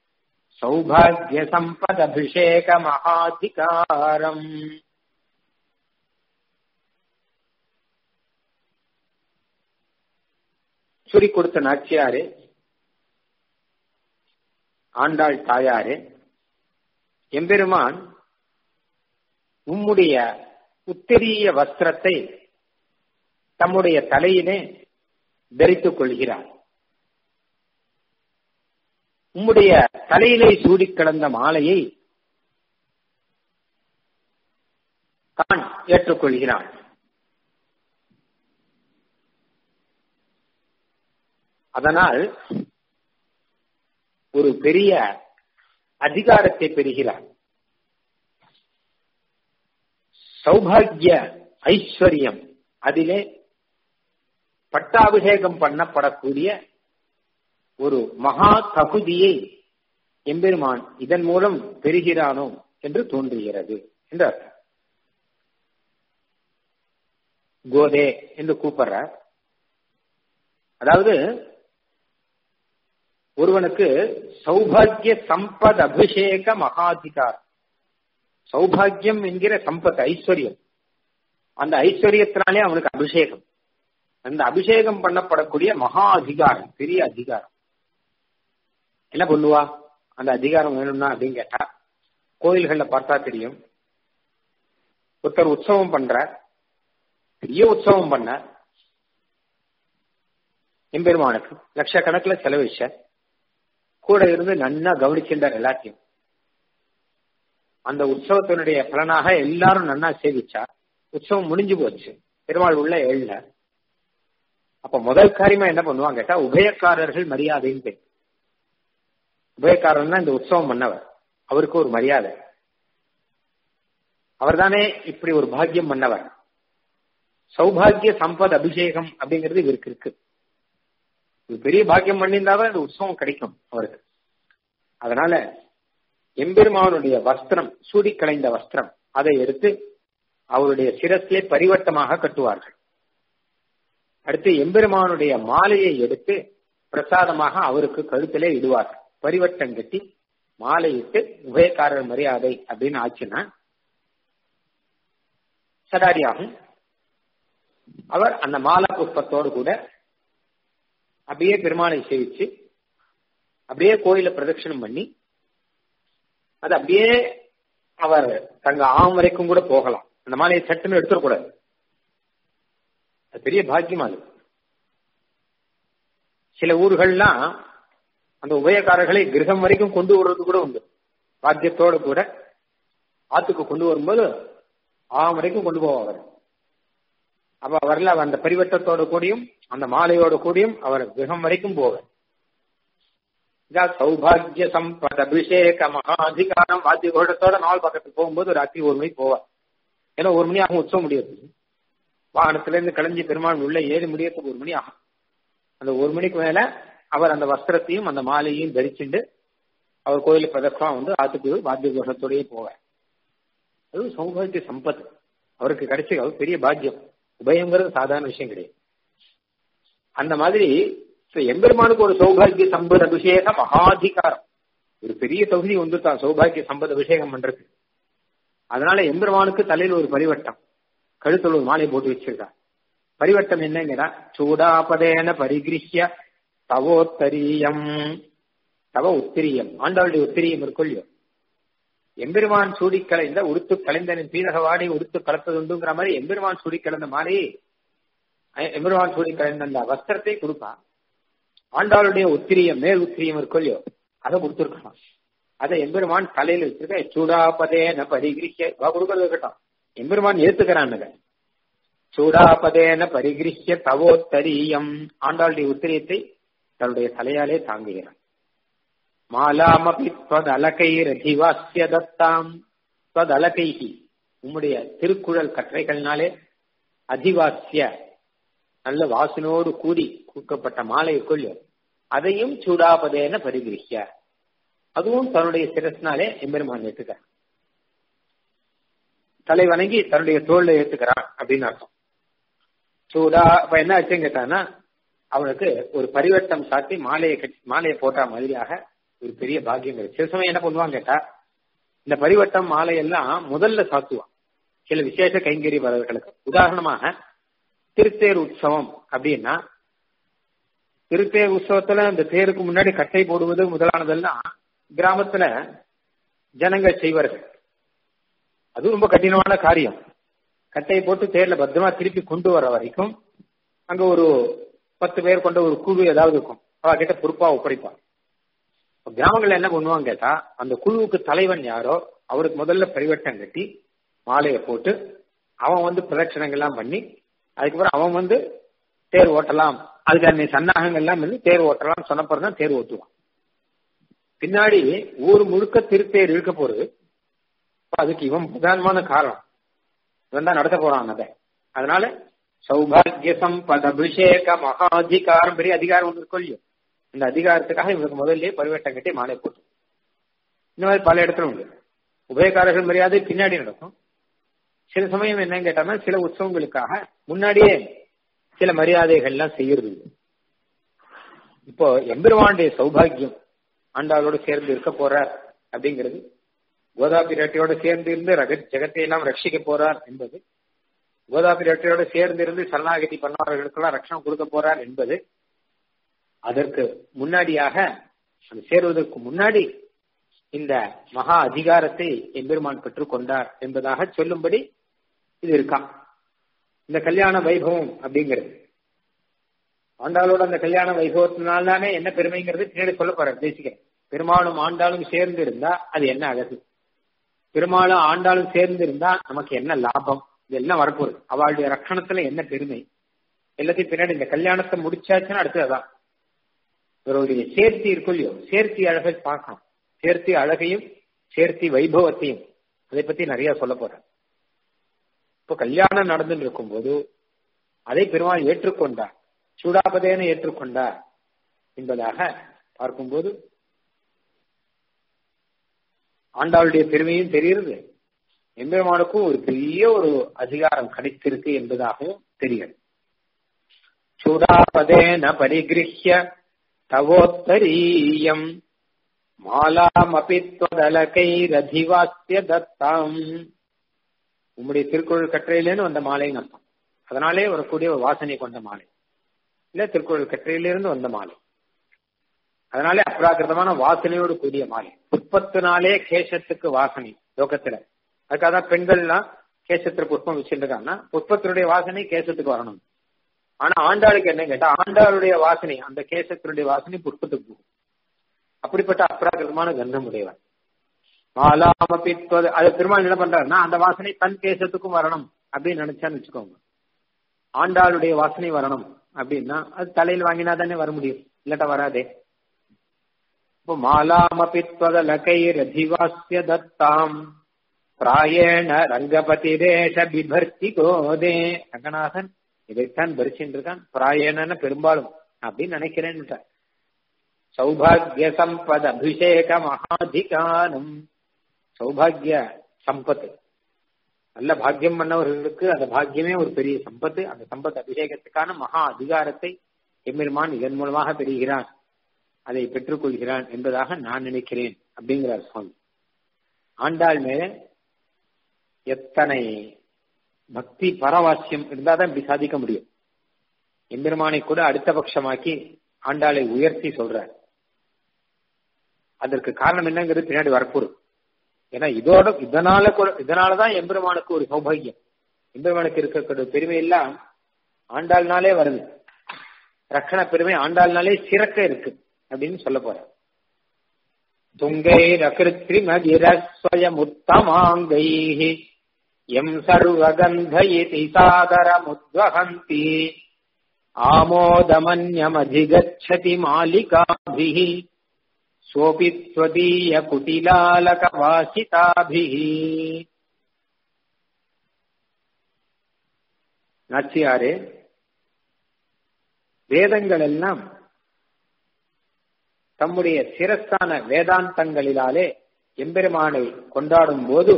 सौभाग्यसम्पदभिषेकमहाधिकारम् சுரி கொடுத்த நாச்சியாரே ஆண்டாள் தாயாரே எம்பெருமான் உம்முடைய உத்தரிய வஸ்திரத்தை தம்முடைய தலையிலே தரித்துக் கொள்கிறார் உம்முடைய தலையிலே சூடி கிடந்த மாலையை தான் ஏற்றுக்கொள்கிறான் அதனால் ஒரு பெரிய அதிகாரத்தை பெறுகிறார் சௌபாகிய ஐஸ்வர்யம் அதிலே பட்டாபிஷேகம் பண்ணப்படக்கூடிய ஒரு மகா தகுதியை எம்பெருமான் இதன் மூலம் பெறுகிறானோ என்று தோன்றுகிறது என்று அர்த்தம் கோதே என்று கூப்பிடுறார் அதாவது ஒருவனுக்கு சௌபாகிய சம்பத் அபிஷேக மகாதிகார் சௌபாகியம் என்கிற சம்பத் ஐஸ்வர்யம் அந்த ஐஸ்வர்யத்தினாலே அவனுக்கு அபிஷேகம் அந்த அபிஷேகம் பண்ணப்படக்கூடிய மகா அதிகாரம் பெரிய அதிகாரம் என்ன பண்ணுவா அந்த அதிகாரம் வேணும்னா அப்படின்னு கேட்டா கோயில்கள்ல பார்த்தா தெரியும் ஒருத்தர் உற்சவம் பண்ற பெரிய உற்சவம் பண்ண எம்பெருமானுக்கு லட்சக்கணக்கில் செலவிச்ச கூட இருந்து நன்னா கவனிச்சிருந்தார் எல்லாத்தையும் அந்த உற்சவத்தினுடைய பலனாக எல்லாரும் நன்னா சேவிச்சா உற்சவம் முடிஞ்சு போச்சு பெருமாள் உள்ள எழல அப்ப முதல் காரியமா என்ன பண்ணுவாங்க கேட்டா உபயக்காரர்கள் மரியாதைன்னு பேர் உபயக்காரன் இந்த உற்சவம் பண்ணவர் அவருக்கு ஒரு மரியாதை அவர் தானே இப்படி ஒரு பாக்கியம் பண்ணவர் சௌபாகிய சம்பத் அபிஷேகம் அப்படிங்கிறது இவருக்கு இருக்கு இது பெரிய பாக்கியம் பண்ணியிருந்தாதான் இந்த உற்சவம் கிடைக்கும் அவருக்கு அதனால எம்பெருமானுடைய வஸ்திரம் சூடி கலைந்த வஸ்திரம் அதை எடுத்து அவருடைய சிரசிலே பரிவட்டமாக கட்டுவார்கள் அடுத்து எம்பெருமானுடைய மாலையை எடுத்து பிரசாதமாக அவருக்கு கழுத்திலே இடுவார்கள் பரிவட்டம் கட்டி மாலையிட்டு உபயக்காரர் மரியாதை அப்படின்னு ஆச்சுன்னா சடாரியாகும் அவர் அந்த மாலா புஷ்பத்தோடு கூட அப்படியே பெருமாளை சேவிச்சு அப்படியே கோயில பிரதட்சணம் பண்ணி அது அப்படியே அவர் தங்க ஆம் வரைக்கும் கூட போகலாம் அந்த மாலையை சட்டுன்னு எடுத்துடக்கூடாது அது பெரிய பாக்கியமா அது சில ஊர்கள்லாம் அந்த உபயக்காரர்களை கிரகம் வரைக்கும் கொண்டு வர்றது கூட உண்டு பாக்கியத்தோடு கூட ஆத்துக்கு கொண்டு வரும்போது ஆம் வரைக்கும் கொண்டு போவார் அப்ப அவர்ல அந்த பரிவட்டத்தோட கூடியும் அந்த மாலையோட கூடியும் அவர் கிரகம் வரைக்கும் போவார் சௌபாகிய சம்பத் அபிஷேக மகாதிகாரம் வாத்திய கோஷத்தோட நாள் பக்கத்துக்கு போகும்போது ராத்திரி ஒரு மணிக்கு போவார் ஏன்னா ஒரு மணி ஆகும் உற்சவம் முடியாது வாகனத்துல இருந்து கிளஞ்சி பெருமாள் உள்ள ஏழு முடியறதுக்கு ஒரு மணி ஆகும் அந்த ஒரு மணிக்கு மேல அவர் அந்த வஸ்திரத்தையும் அந்த மாலையும் தரிச்சுண்டு அவர் கோயில் பிரதர்ஷம் வந்து ஆத்துக்கு வாத்திய கோஷத்தோடயே போவார் அது சௌபாகிய சம்பத் அவருக்கு கிடைச்ச அவர் பெரிய பாக்கியம் உபயங்கிறது சாதாரண விஷயம் கிடையாது அந்த மாதிரி எம்பெருமானுக்கு ஒரு சௌபாகிய சம்பத் அபிஷேக மகாதிகாரம் ஒரு பெரிய தொகுதி வந்துட்டான் சௌபாகிய சம்பத் அபிஷேகம் பண்றது அதனால எம்பெருமானுக்கு தலையில் ஒரு பரிவட்டம் கழுத்துல ஒரு மாலை போட்டு வச்சிருக்கார் பரிவட்டம் என்னங்கிறா சூடாபதேன பரிகிருஷ்ய தவோத்தரியம் தவ உத்திரியம் ஆண்டாளுடைய உத்திரியம் இருக்குல்லையோ எம்பெருமான் சூடி கலைந்த உடுத்து கலைந்தனின் பீரகவாடி உடுத்து கலப்பது உண்டுங்கிற மாதிரி எம்பெருமான் சூடி கலந்த மாதிரி எம்பெருமான் சூடி கலைந்த அந்த வஸ்திரத்தை கொடுப்பான் ஆண்டாளுடைய உத்திரியம் மேல் உத்திரியம் இருக்குல்லையோ அதை கொடுத்துருக்கான் அதை எம்பெருமான் தலையில வச்சிருக்க சூடாபதேன பரிகிரிக்க கொடுக்கறது இருக்கட்டும் எம்பெருமான் ஏத்துக்கிறான் சூடாபதேன பரிகிரிஷ்ய தவோத்தரியம் ஆண்டாளுடைய உத்திரியத்தை தன்னுடைய தலையாலே தாங்குகிறான் மாலாமபி அலகைரதிவாசிய தத்தாம் அலகைகி உம்முடைய திருக்குழல் கற்றைகள்னாலே அதிவாசிய நல்ல வாசனோடு கூடி கொடுக்கப்பட்ட மாலை கொள்ளும் அதையும் சூடாபதேன பரிகிரிக்க அதுவும் தன்னுடைய சிரஸ்னாலே எம்பெருமான் ஏத்துக்கிறான் தலை வணங்கி தன்னுடைய தோல்ல ஏத்துக்கிறான் அப்படின்னு அர்த்தம் சூடா இப்ப என்ன ஆச்சுன்னு கேட்டான்னா அவனுக்கு ஒரு பரிவட்டம் சாத்தி மாலையை கட்டி மாலையை போட்டா மாதிரியாக ஒரு பெரிய பாக்கியம் இருக்கு சில சமயம் என்ன பண்ணுவாங்க கேட்டா இந்த பரிவட்டம் மாலையெல்லாம் முதல்ல சாத்துவான் சில விசேஷ கைங்கறி வரவர்களுக்கு உதாரணமாக திருத்தேர் உற்சவம் அப்படின்னா திருத்தேர் உற்சவத்துல இந்த தேருக்கு முன்னாடி கட்டை போடுவது முதலானதெல்லாம் கிராமத்துல ஜனங்கள் செய்வார்கள் அது ரொம்ப கடினமான காரியம் கட்டையை போட்டு தேர்ல பத்திரமா திருப்பி கொண்டு வர வரைக்கும் அங்க ஒரு பத்து பேர் கொண்ட ஒரு குழு ஏதாவது இருக்கும் அவ கிட்ட பொறுப்பா ஒப்படைப்பாங்க கிராமங்கள்ல என்ன பண்ணுவாங்க கேட்டா அந்த குழுவுக்கு தலைவன் யாரோ அவருக்கு முதல்ல பரிவட்டம் கட்டி மாலையை போட்டு அவன் வந்து பிரதட்சணங்கள்லாம் பண்ணி அதுக்கப்புறம் அவன் வந்து தேர் ஓட்டலாம் அதுக்கான சன்னாகங்கள்லாம் வந்து தேர் ஓட்டலாம் சொன்னப்பறம் தான் தேர் ஓட்டுவான் பின்னாடி ஊர் முழுக்க திருத்தேர் இழுக்க போறது அதுக்கு இவன் பிரதானமான காரணம் இவன் தான் நடத்த போறான் அதை அதனால சௌபாகிய சம்பத் அபிஷேக மகாதிகாரம் பெரிய அதிகாரம் ஒன்று கொள்ளியும் இந்த அதிகாரத்துக்காக இவனுக்கு முதல்ல பரிவட்டம் கட்டி மாலை போட்டு இந்த மாதிரி பல இடத்துல உண்டு உபயக்காரர்கள் மரியாதை பின்னாடி நடக்கும் சில சமயம் என்னன்னு கேட்டாங்கன்னா சில உற்சவங்களுக்காக முன்னாடியே சில மரியாதைகள்லாம் செய்யறது இப்போ எம்பெருமானுடைய சௌபாகியம் ஆண்டாளோடு சேர்ந்து இருக்க போறார் அப்படிங்கிறது கோதாபி ரெட்டியோட சேர்ந்து இருந்து ரக ஜெகத்தை எல்லாம் ரட்சிக்க போறார் என்பது கோதாபி ரெட்டியோட சேர்ந்து இருந்து சரணாகதி பண்ணவர்களுக்கெல்லாம் ரட்சணம் கொடுக்க போறார் என்பது அதற்கு முன்னாடியாக அது சேருவதற்கு முன்னாடி இந்த மகா அதிகாரத்தை எம்பெருமான் பெற்றுக் கொண்டார் என்பதாக சொல்லும்படி இது இருக்கான் இந்த கல்யாண வைபவம் அப்படிங்கிறது ஆண்டாளோட அந்த கல்யாண வைபவத்தினால தானே என்ன பெருமைங்கிறது பின்னாடி சொல்ல போற தேசிக்கிறேன் பெருமாளும் ஆண்டாளும் சேர்ந்து இருந்தா அது என்ன அழகு பெருமாளும் ஆண்டாளும் சேர்ந்து இருந்தா நமக்கு என்ன லாபம் இது எல்லாம் வரப்போகுது அவளுடைய ரட்சணத்துல என்ன பெருமை எல்லாத்தையும் பின்னாடி இந்த கல்யாணத்தை முடிச்சாச்சுன்னா அடுத்து அதான் இவருடைய சேர்த்தி இருக்கும் இல்லையோ சேர்த்தி அழகை பார்க்கணும் சேர்த்தி அழகையும் சேர்த்தி வைபவத்தையும் அதை பத்தி நிறைய சொல்ல போறேன் இப்போ கல்யாணம் நடந்துட்டு இருக்கும்போது அதை பெருமாள் ஏற்றுக்கொண்டார் சூடாபதேன ஏற்றுக்கொண்டார் என்பதாக பார்க்கும்போது ஆண்டாளுடைய பெருமையும் தெரிகிறது எம்பெருமானுக்கும் ஒரு பெரிய ஒரு அதிகாரம் கிடைத்திருக்கு என்பதாகவும் தெரிகிறது சூடாபதேன பரிகிருஹ்ய தவோத்தரீயம் மாலாமபி தொதலகைரதிவாஸ்ய தத்தாம் உம்முடைய திருக்குறள் கற்றையிலேருந்து வந்த மாலைன்னு அர்த்தம் அதனாலே வரக்கூடிய ஒரு வாசனை கொண்ட மாலை இல்ல திருக்குறள் கற்றையிலிருந்து வந்த மாலை அதனாலே அப்ராகிருதமான வாசனையோடு கூடிய மாலை புஷ்பத்தினாலே கேசத்துக்கு வாசனை லோகத்துல அதுக்காக தான் பெண்கள்லாம் கேசத்துல புஷ்பம் வச்சிருக்காங்கன்னா புஷ்பத்தினுடைய வாசனை கேசத்துக்கு வரணும் ஆனா ஆண்டாளுக்கு என்ன கேட்டா ஆண்டாளுடைய வாசனை அந்த கேசத்தினுடைய வாசனை புஷ்பத்துக்கு போகும் அப்படிப்பட்ட அப்ராகிருதமான கந்தம் உடையவன் மாலாமபித்வது அது பெருமாள் என்ன பண்றாருன்னா அந்த வாசனை தன் கேசத்துக்கும் வரணும் அப்படின்னு நினைச்சான்னு வச்சுக்கோங்க ஆண்டாளுடைய வாசனை வரணும் அப்படின்னா அது தலையில் வாங்கினா தானே வர முடியும் இல்லாட்டா வராதே இப்போ மாலாமபித்வத லகைரதிவாஸ்ய தத்தாம் பிராயண ரங்கபதிரேஷ பிபர்த்தி கோதே ரங்கநாதன் இதைத்தான் பரிச்சுட்டு இருக்கான் பிராயணன பெரும்பாலும் அப்படின்னு நினைக்கிறேன்னு சௌபாகிய சம்பத் அபிஷேக மகாதிகானம் சௌபாகிய சம்பத்து நல்ல பாக்கியம் பண்ணவர்களுக்கு அந்த பாக்கியமே ஒரு பெரிய சம்பத்து அந்த சம்பத் அபிஷேகத்துக்கான மகா அதிகாரத்தை எம்பெருமான் இதன் மூலமாக பெறுகிறான் அதை பெற்றுக்கொள்கிறான் என்பதாக நான் நினைக்கிறேன் அப்படிங்கிறார் சுவாமி ஆண்டாள் மேல எத்தனை பக்தி பரவாசியம் இருந்தாதான் இப்படி சாதிக்க முடியும் எம்பெருமானை கூட அடுத்த பட்சமாக்கி ஆண்டாளை உயர்த்தி சொல்றார் அதற்கு காரணம் என்னங்கிறது பின்னாடி வரப்போகுது ஏன்னா இதோட இதனால கூட இதனாலதான் எம்பெருமானுக்கு ஒரு சௌபாகியம் எம்பெருமானுக்கு இருக்கக்கூடிய பெருமை எல்லாம் ஆண்டாள்னாலே வருது ரக்கண பெருமை ஆண்டாள்னாலே சிறக்க இருக்கு அப்படின்னு சொல்ல போற துங்கை ரகிருத்ரிமகிரஸ்வயமுத்தமாங்கை எம் சர்வகந்தயிதி சாதரமுத்வஹந்தி ஆமோதமன்யமதிகச்சதி மாலிகாபிः सोऽपि त्वदीयकुटिलालकवासिताभिः நாச்சியாரே வேதங்கள் எல்லாம் தம்முடைய சிரஸ்தான வேதாந்தங்களிலாலே எம்பெருமானை கொண்டாடும் போது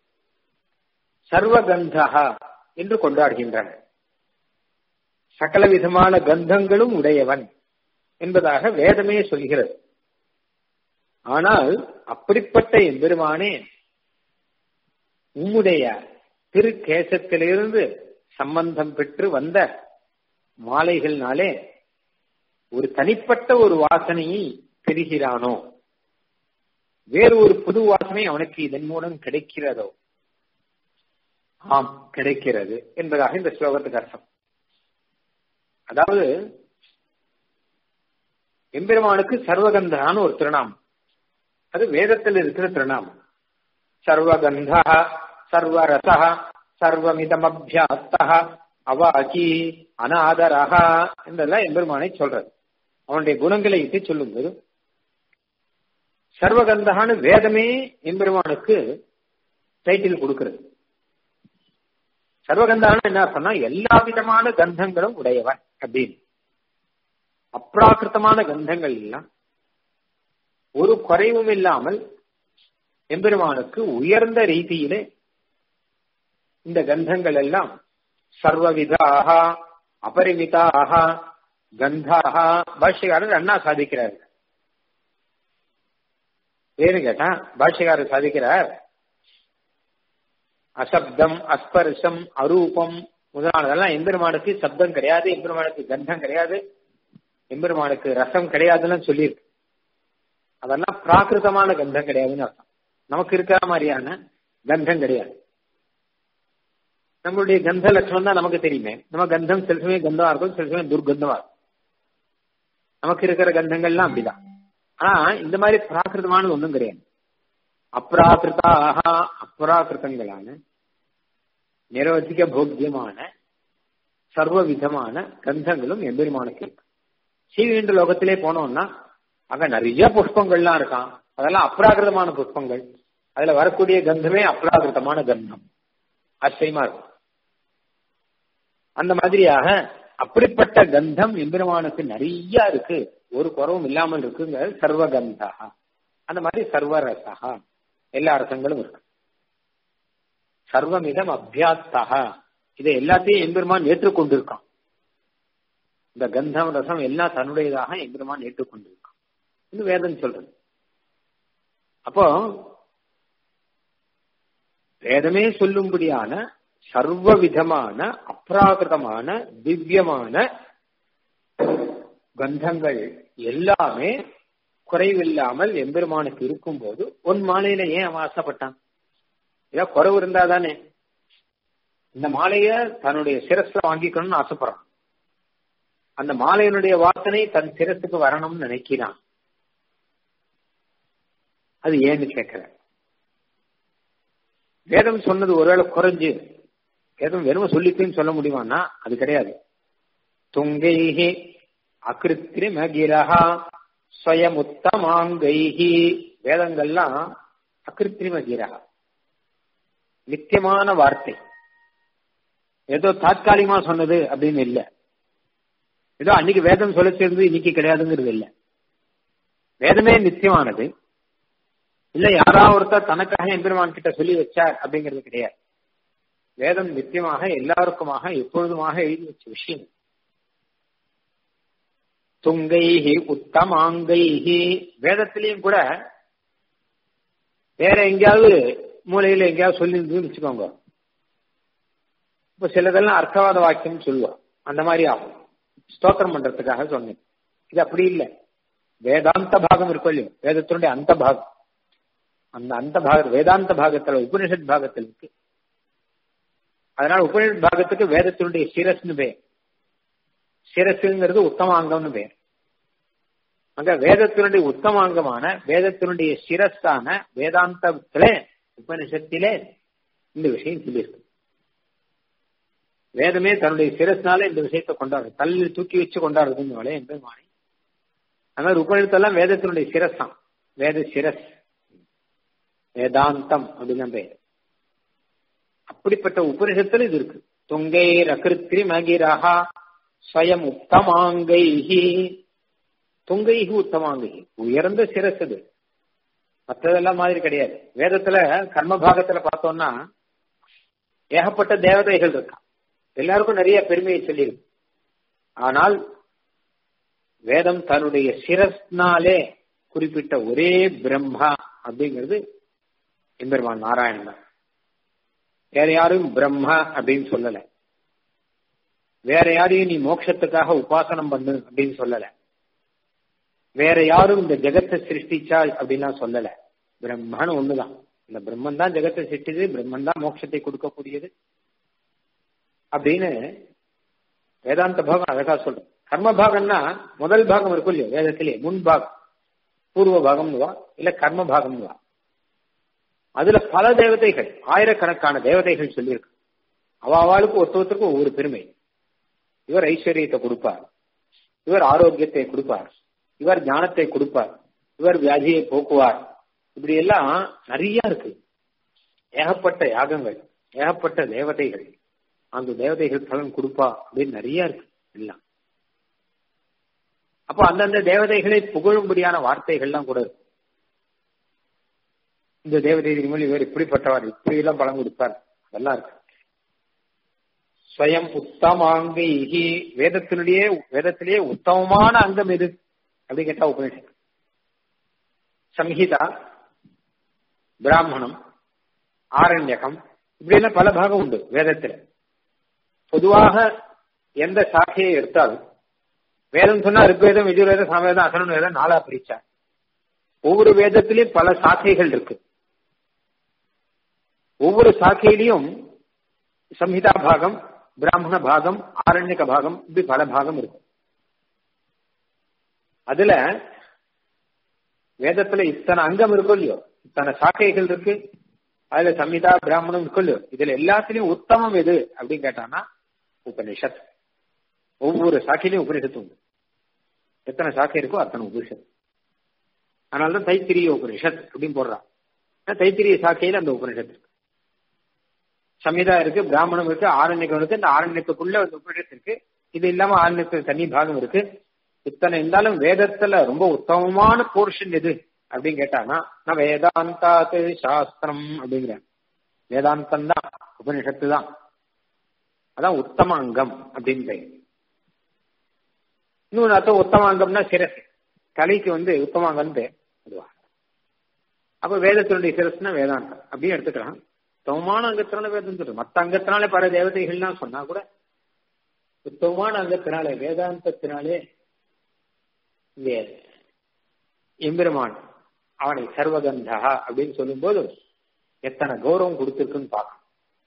சர்வகந்தகா என்று கொண்டாடுகின்றன சகல விதமான கந்தங்களும் உடையவன் என்பதாக வேதமே சொல்கிறது ஆனால் அப்படிப்பட்ட எம்பெருமானே உம்முடைய திருக்கேசத்திலிருந்து சம்பந்தம் பெற்று வந்த மாலைகள்னாலே ஒரு தனிப்பட்ட ஒரு வாசனையை பெறுகிறானோ வேறு ஒரு புது வாசனை அவனுக்கு இதன் மூலம் கிடைக்கிறதோ ஆம் கிடைக்கிறது என்பதாக இந்த ஸ்லோகத்துக்கு அர்த்தம் அதாவது எம்பெருமானுக்கு சர்வகந்தான்னு ஒரு திருநாமம் அது வேதத்தில் இருக்கிற திருநாமம் சர்வகந்தா சர்வரசா சர்வமிதமபியாஸ்தா அவாக்கி அனாதரகா என்றெல்லாம் எம்பெருமானை சொல்றது அவனுடைய குணங்களை இட்டு சொல்லும்போது சர்வகந்தகான்னு வேதமே எம்பெருமானுக்கு டைட்டில் கொடுக்கிறது சர்வகந்தான்னு என்ன சொன்னா எல்லா விதமான கந்தங்களும் உடையவன் அப்படின்னு அப்ராக்கிருத்தமான கந்தங்கள் எல்லாம் ஒரு குறைவும் இல்லாமல் எம்பெருமானுக்கு உயர்ந்த ரீதியிலே இந்த கந்தங்கள் எல்லாம் சர்வவிதாக அபரிமிதாக கந்தாக பாஷ்யக்காரர் அண்ணா சாதிக்கிறார் ஏன்னு கேட்டா பாஷ்யக்காரர் சாதிக்கிறார் அசப்தம் அஸ்பர்ஷம் அரூபம் முதலானதெல்லாம் எம்பெருமானுக்கு சப்தம் கிடையாது எம்பெருமானுக்கு கந்தம் கிடையாது எம்பெருமானுக்கு ரசம் கிடையாதுன்னு சொல்லியிருக்கு அதெல்லாம் பிராகிருதமான கந்தம் கிடையாதுன்னு அர்த்தம் நமக்கு இருக்கிற மாதிரியான கந்தம் கிடையாது நம்மளுடைய கந்த லட்சணம் தான் நமக்கு தெரியுமே நம்ம கந்தம் சில சமயம் கந்தமா இருக்கும் சில சமயம் துர்கந்தமா இருக்கும் நமக்கு இருக்கிற கந்தங்கள்லாம் அப்படிதான் ஆனா இந்த மாதிரி பிராகிருதமானது ஒன்றும் கிடையாது அப்ராகிருதாக அப்ராகிருதங்களான நிரவதிக போக்கியமான சர்வ விதமான கந்தங்களும் எம்பெருமானுக்கு இருக்கு சீவீண்டு லோகத்திலே போனோம்னா அங்க நிறைய புஷ்பங்கள்லாம் இருக்கான் அதெல்லாம் அப்ராகிருதமான புஷ்பங்கள் அதுல வரக்கூடிய கந்தமே அப்ராகிருதமான கந்தம் ஆச்சரியமா இருக்கும் அந்த மாதிரியாக அப்படிப்பட்ட கந்தம் எம்பெருமானுக்கு நிறைய இருக்கு ஒரு குறவும் இல்லாமல் இருக்குங்க சர்வகந்தா அந்த மாதிரி சர்வரசா எல்லா ரசங்களும் இருக்கு சர்வமிதம் அபியாஸ்தா இதை எல்லாத்தையும் எம்பெருமான் ஏற்றுக்கொண்டிருக்கான் இந்த கந்தம் ரசம் எல்லாம் தன்னுடையதாக எம்பெருமான் ஏற்றுக்கொண்டிருக்கான் இது வேதம் சொல்றது அப்போ வேதமே சொல்லும்படியான சர்வ விதமான அப்ராகிருதமான திவ்யமான கந்தங்கள் எல்லாமே குறைவில்லாமல் எம்பெருமானுக்கு இருக்கும்போது உன் மாலையில ஏன் அவன் ஆசைப்பட்டான் ஏதாவது குறைவு இருந்தா தானே இந்த மாலைய தன்னுடைய சிரஸ்ல வாங்கிக்கணும்னு ஆசைப்படுறான் அந்த மாலையினுடைய வாசனை தன் சிரசுக்கு வரணும்னு நினைக்கிறான் அது ஏன்னு கேட்கிற வேதம் சொன்னது ஒருவேளை குறைஞ்சு வேதம் வெறும் சொல்லிப்பேன்னு சொல்ல முடியுமான்னா அது கிடையாது துங்கைஹி அகிருத்திரிமகிரஹா ஸ்வயமுத்தமாங்கைஹி வேதங்கள்லாம் அகிருத்திரிமகிரஹா நித்தியமான வார்த்தை ஏதோ தாத்காலிகமா சொன்னது அப்படின்னு இல்லை ஏதோ அன்னைக்கு வேதம் சொல்லிச்சிருந்து இன்னைக்கு கிடையாதுங்கிறது இல்லை வேதமே நித்தியமானது இல்ல யாராவது ஒருத்தர் தனக்காக எம்பெருமான் கிட்ட சொல்லி வச்சார் அப்படிங்கிறது கிடையாது வேதம் நித்தியமாக எல்லாருக்குமாக எப்பொழுதுமாக எழுதி வச்ச விஷயம் துங்கைஹி உத்தமாங்கைஹி வேதத்திலையும் கூட வேற எங்கேயாவது மூலையில எங்கேயாவது சொல்லியிருந்ததுன்னு வச்சுக்கோங்க இப்ப சிலதெல்லாம் அர்த்தவாத வாக்கியம் சொல்லுவோம் அந்த மாதிரி ஆகும் ஸ்தோத்திரம் பண்றதுக்காக சொன்னேன் இது அப்படி இல்லை வேதாந்த பாகம் இருக்கும் இல்லையோ வேதத்தினுடைய அந்த பாகம் அந்த அந்த பாக வேதாந்த பாகத்துல உபனிஷத் பாகத்தில் இருக்கு அதனால உபனிஷத் பாகத்துக்கு வேதத்தினுடைய சிரஸ்னு பேர் சிரசுங்கிறது உத்தமாங்கம்னு பேர் அங்க வேதத்தினுடைய உத்தமாங்கமான வேதத்தினுடைய சிரஸான வேதாந்தத்திலே உபனிஷத்திலே இந்த விஷயம் சொல்லியிருக்கு வேதமே தன்னுடைய சிரஸ்னால இந்த விஷயத்தை கொண்டாடுறது தள்ளி தூக்கி வச்சு கொண்டாடுறதுன்னு எந்த மாறி அந்த மாதிரி உபநிடத்தெல்லாம் வேதத்தினுடைய சிரஸ் தான் வேத சிரஸ் வேதாந்தம் அப்படின்னு பேர் அப்படிப்பட்ட உபனிஷத்துல இது இருக்கு தொங்கை ரகிருத்ரி மகிரஹா ஸ்வயம் உத்தமாங்கைஹி தொங்கைஹி உத்தமாங்கைஹி உயர்ந்த சிரஸ் இது மற்றதெல்லாம் மாதிரி கிடையாது வேதத்துல கர்ம பாகத்துல பார்த்தோம்னா ஏகப்பட்ட தேவதைகள் இருக்கா எல்லாருக்கும் நிறைய பெருமையை சொல்லியிருக்கு ஆனால் வேதம் தன்னுடைய சிரஸ்னாலே குறிப்பிட்ட ஒரே பிரம்மா அப்படிங்கிறது எம்பெருமான் நாராயணன் தான் வேற யாரும் பிரம்ம அப்படின்னு சொல்லல வேற யாரையும் நீ மோட்சத்துக்காக உபாசனம் பண்ணு அப்படின்னு சொல்லல வேற யாரும் இந்த ஜெகத்தை சிருஷ்டிச்சாள் அப்படின்லாம் சொல்லல பிரம்மன்னு ஒண்ணுதான் இந்த பிரம்மன் தான் ஜெகத்தை சிருஷ்டிது பிரம்மன் தான் மோட்சத்தை கொடுக்கக்கூடியது அப்படின்னு வேதாந்த பாகம் அழகா சொல்றோம் கர்ம பாகம்னா முதல் பாகம் இருக்கும் இல்லையோ வேதத்திலே முன் பாகம் பூர்வ பாகம்னு வா இல்ல கர்ம பாகம்னு வா அதுல பல தேவதைகள் ஆயிரக்கணக்கான தேவதைகள் சொல்லியிருக்கு அவ அவளுக்கு ஒருத்தருக்கும் ஒவ்வொரு பெருமை இவர் ஐஸ்வர்யத்தை கொடுப்பார் இவர் ஆரோக்கியத்தை கொடுப்பார் இவர் ஞானத்தை கொடுப்பார் இவர் வியாதியை போக்குவார் இப்படி எல்லாம் நிறைய இருக்கு ஏகப்பட்ட யாகங்கள் ஏகப்பட்ட தேவதைகள் அந்த தேவதைகள் பலன் கொடுப்பா அப்படின்னு நிறைய இருக்கு எல்லாம் அப்போ அந்தந்த தேவதைகளை புகழும்படியான வார்த்தைகள்லாம் கூட இருக்கு இந்த தேவதை இனிமேல் இவர் இப்படிப்பட்டவர் இப்படி எல்லாம் பலன் கொடுப்பார் அதெல்லாம் இருக்கு ஸ்வயம் உத்தமாங்கி வேதத்தினுடைய வேதத்திலேயே உத்தமமான அங்கம் எது அப்படின்னு கேட்டா உபநிஷத் சம்ஹிதா பிராமணம் ஆரண்யகம் இப்படி எல்லாம் பல பாகம் உண்டு வேதத்துல பொதுவாக எந்த சாக்கையை எடுத்தாலும் வேதம் சொன்னா ரிக்வேதம் எஜுர்வேதம் சாமவேதம் அசனம் வேதம் நாளா பிரிச்சா ஒவ்வொரு வேதத்திலையும் பல சாக்கைகள் இருக்கு ஒவ்வொரு சாக்கையிலையும் சம்ஹிதா பாகம் பிராமண பாகம் ஆரண்யக பாகம் இப்படி பல பாகம் இருக்கும் அதுல வேதத்துல இத்தனை அங்கம் இருக்கும் இல்லையோ இத்தனை சாக்கைகள் இருக்கு அதுல சம்ஹிதா பிராமணம் இருக்கும் இல்லையோ இதுல எல்லாத்துலயும் உத்தமம் எது அப்படின்னு கேட்டானா உபனிஷத் ஒவ்வொரு சாக்கையிலையும் உபனிஷத்து உண்டு எத்தனை சாக்கை இருக்கோ அத்தனை உபனிஷத் அதனாலதான் தைத்திரிய உபனிஷத் அப்படின்னு போடுறான் தைத்திரிய சாக்கையில அந்த உபனிஷத் இருக்கு சம்ஹிதா இருக்கு பிராமணம் இருக்கு ஆரண்யகம் இருக்கு இந்த ஆரண்யத்துக்குள்ள ஒரு உபனிஷத் இருக்கு இது இல்லாம ஆரண்யத்துக்கு தனி பாகம் இருக்கு இத்தனை இருந்தாலும் வேதத்துல ரொம்ப உத்தமமான போர்ஷன் எது அப்படின்னு கேட்டானா நான் வேதாந்தாத்து சாஸ்திரம் அப்படிங்கிறேன் வேதாந்தம் தான் உபனிஷத்து தான் அதான் உத்தம அங்கம் அப்படின்னு இன்னொரு அர்த்தம் உத்தம அங்கம்னா சிரஸ் தலைக்கு வந்து உத்தம அங்கம் அதுவா அப்ப வேதத்தினுடைய சிரஸ்னா வேதாந்தம் அப்படின்னு எடுத்துக்கலாம் உத்தமமான அங்கத்தினால வேதம் சொல்றது மத்த அங்கத்தினாலே பல தேவதைகள்லாம் சொன்னா கூட உத்தமமான அங்கத்தினாலே வேதாந்தத்தினாலே இந்த எம்பெருமான் அவனை சர்வகந்தா அப்படின்னு சொல்லும் போது எத்தனை கௌரவம் கொடுத்திருக்குன்னு பார்க்கணும்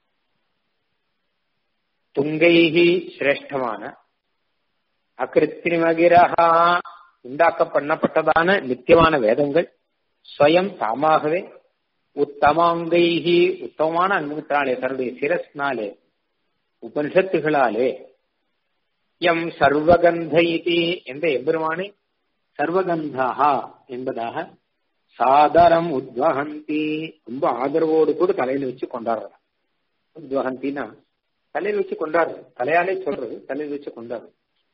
துங்கைகி சிரேஷ்டமான அகிருத்திரிமகிரகா உண்டாக்க பண்ணப்பட்டதான நித்தியமான வேதங்கள் ஸ்வயம் தாமாகவே உத்தமாங்கைகி உத்தமமான அங்கத்தினாலே தன்னுடைய சிரஸ்னாலே உபனிஷத்துகளாலே எம் சர்வகந்த இது என்ற எம்பெருமானை சர்வகந்தா என்பதாக சாதரம் உத்வகந்தி ரொம்ப ஆதரவோடு கூட தலையில வச்சு கொண்டாடுறாங்க உத்வகந்தினா தலையில வச்சு கொண்டாடுறது தலையாலே சொல்றது தலையில வச்சு கொண்டாடுறது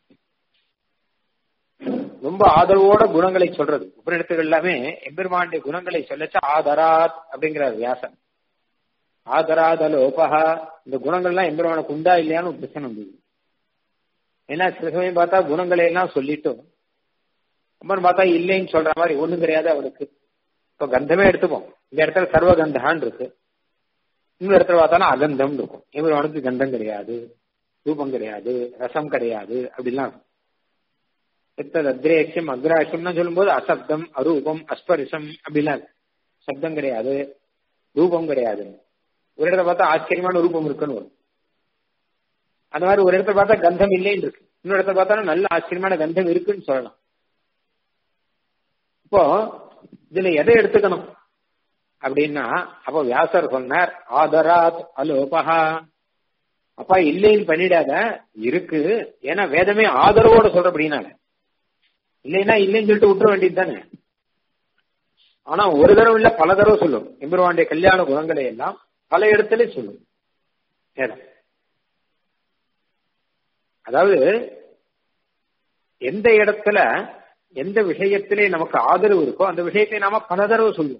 ரொம்ப ஆதரவோட குணங்களை சொல்றது உபரிடத்துகள் எல்லாமே எம்பெருமானுடைய குணங்களை சொல்லச்சா ஆதராத் அப்படிங்கிறார் வியாசன் ஆதராத லோபகா இந்த குணங்கள்லாம் எம்பெருமானுக்கு உண்டா இல்லையான்னு ஒரு பிரச்சனை வந்தது ஏன்னா சில சமயம் பார்த்தா குணங்களை எல்லாம் சொல்லிட்டோம் அப்புறம் பார்த்தா இல்லைன்னு சொல்ற மாதிரி ஒண்ணும் கிடையாது அவருக்கு இப்போ கந்தமே எடுத்துப்போம் இந்த இடத்துல சர்வகந்தான்னு இருக்கு இன்னொரு இடத்துல பார்த்தாலும் அகந்தம் இருக்கும் எம்பெருமானுக்கு கந்தம் கிடையாது ரூபம் கிடையாது ரசம் கிடையாது அப்படிலாம் எத்தது அக்ரேஷம் அக்ராஷம்னு சொல்லும்போது அசப்தம் அரூபம் அஸ்பரிசம் அப்படிலாம் சப்தம் கிடையாது ரூபம் கிடையாது ஒரு இடத்துல பார்த்தா ஆச்சரியமான ரூபம் இருக்குன்னு வரும் அந்த மாதிரி ஒரு இடத்துல பார்த்தா கந்தம் இல்லைன்னு இருக்கு இன்னொரு இடத்துல பார்த்தா நல்ல ஆச்சரியமான கந்தம் இருக்குன்னு சொல்லலாம் இப்போ இதுல எதை எடுத்துக்கணும் அப்படின்னா அப்போ வியாசர் சொன்னார் ஆதராத் அலோபகா அப்பா இல்லைன்னு பண்ணிடாத இருக்கு ஏன்னா வேதமே ஆதரவோட சொல்ற அப்படின்னால இல்லைன்னா இல்லைன்னு சொல்லிட்டு விட்டுற வேண்டியது தானே ஆனா ஒரு தடவை இல்ல பல தடவை சொல்லும் எம்பெருவாண்டிய கல்யாண குணங்களை எல்லாம் பல இடத்துல சொல்லும் வேதம் அதாவது எந்த இடத்துல எந்த விஷயத்திலே நமக்கு ஆதரவு இருக்கோ அந்த விஷயத்தை நாம பல தடவை சொல்லுவோம்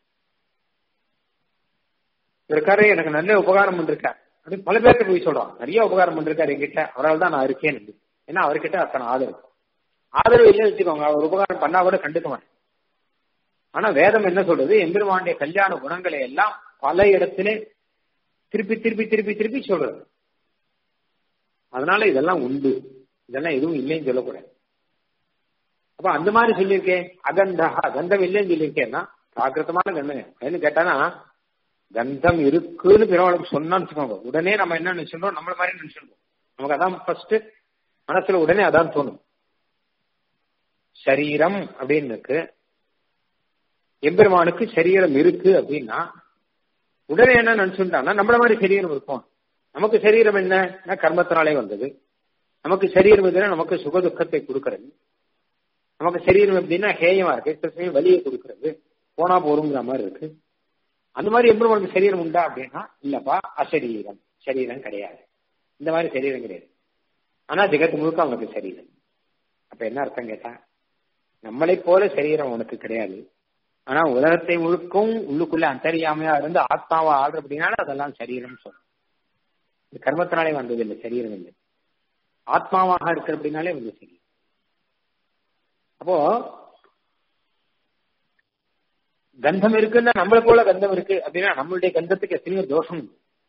இருக்காரு எனக்கு நல்ல உபகாரம் பண்ணிருக்கார் அப்படின்னு பல பேர்கிட்ட போய் சொல்றான் நிறைய உபகாரம் பண்ணிருக்காரு என்கிட்ட அவரால் தான் நான் இருக்கேன் ஏன்னா அவர்கிட்ட அத்தனை ஆதரவு ஆதரவு இல்லைன்னு வச்சுக்கோங்க அவர் உபகாரம் பண்ணா கூட கண்டுக்க மாட்டேன் ஆனா வேதம் என்ன சொல்றது எம்பெருமாண்டிய கல்யாண குணங்களை எல்லாம் பல இடத்திலே திருப்பி திருப்பி திருப்பி திருப்பி சொல்றது அதனால இதெல்லாம் உண்டு இதெல்லாம் எதுவும் இல்லைன்னு சொல்லக்கூடாது அப்ப அந்த மாதிரி சொல்லியிருக்கேன் அகந்தா கந்தம் இல்லைன்னு சொல்லியிருக்கேன்னா பிராகிருத்தமான கந்தம் ஏன்னு கேட்டானா கந்தம் இருக்குன்னு பிறவளுக்கு சொன்னான்னு வச்சுக்கோங்க உடனே நம்ம என்ன நினைச்சிருந்தோம் நம்மள மாதிரி நினைச்சிருந்தோம் நமக்கு அதான் ஃபர்ஸ்ட் மனசுல உடனே அதான் தோணும் சரீரம் அப்படின்னு இருக்கு எம்பெருமானுக்கு சரீரம் இருக்கு அப்படின்னா உடனே என்ன நினைச்சுட்டான்னா நம்மள மாதிரி சரீரம் இருக்கும் நமக்கு சரீரம் என்ன கர்மத்தினாலே வந்தது நமக்கு சரீரம் எதுனா நமக்கு சுக துக்கத்தை கொடுக்கறது நமக்கு சரீரம் எப்படின்னா ஹேயமா இருக்கு சில சமயம் வலியை கொடுக்கறது போனா போருங்கிற மாதிரி இருக்கு அந்த மாதிரி எம்பெருமானுக்கு சரீரம் உண்டா அப்படின்னா இல்லப்பா அசரீரம் சரீரம் கிடையாது இந்த மாதிரி சரீரம் கிடையாது ஆனா ஜெகத்து முழுக்க அவனுக்கு சரீரம் அப்ப என்ன அர்த்தம் கேட்டா நம்மளை போல சரீரம் அவனுக்கு கிடையாது ஆனா உலகத்தை முழுக்கும் உள்ளுக்குள்ள அந்தரியாமையா இருந்து ஆத்மாவா ஆடுற அப்படின்னால அதெல்லாம் சரீரம் சொல்லும் இது கர்மத்தினாலே வந்தது இல்லை சரீரம் இல்லை ஆத்மாவாக இருக்கிற அப்படின்னாலே வந்து சரி அப்போ கந்தம் இருக்குன்னா நம்மளை போல கந்தம் இருக்கு அப்படின்னா நம்மளுடைய கந்தத்துக்கு எத்தனையோ தோஷம்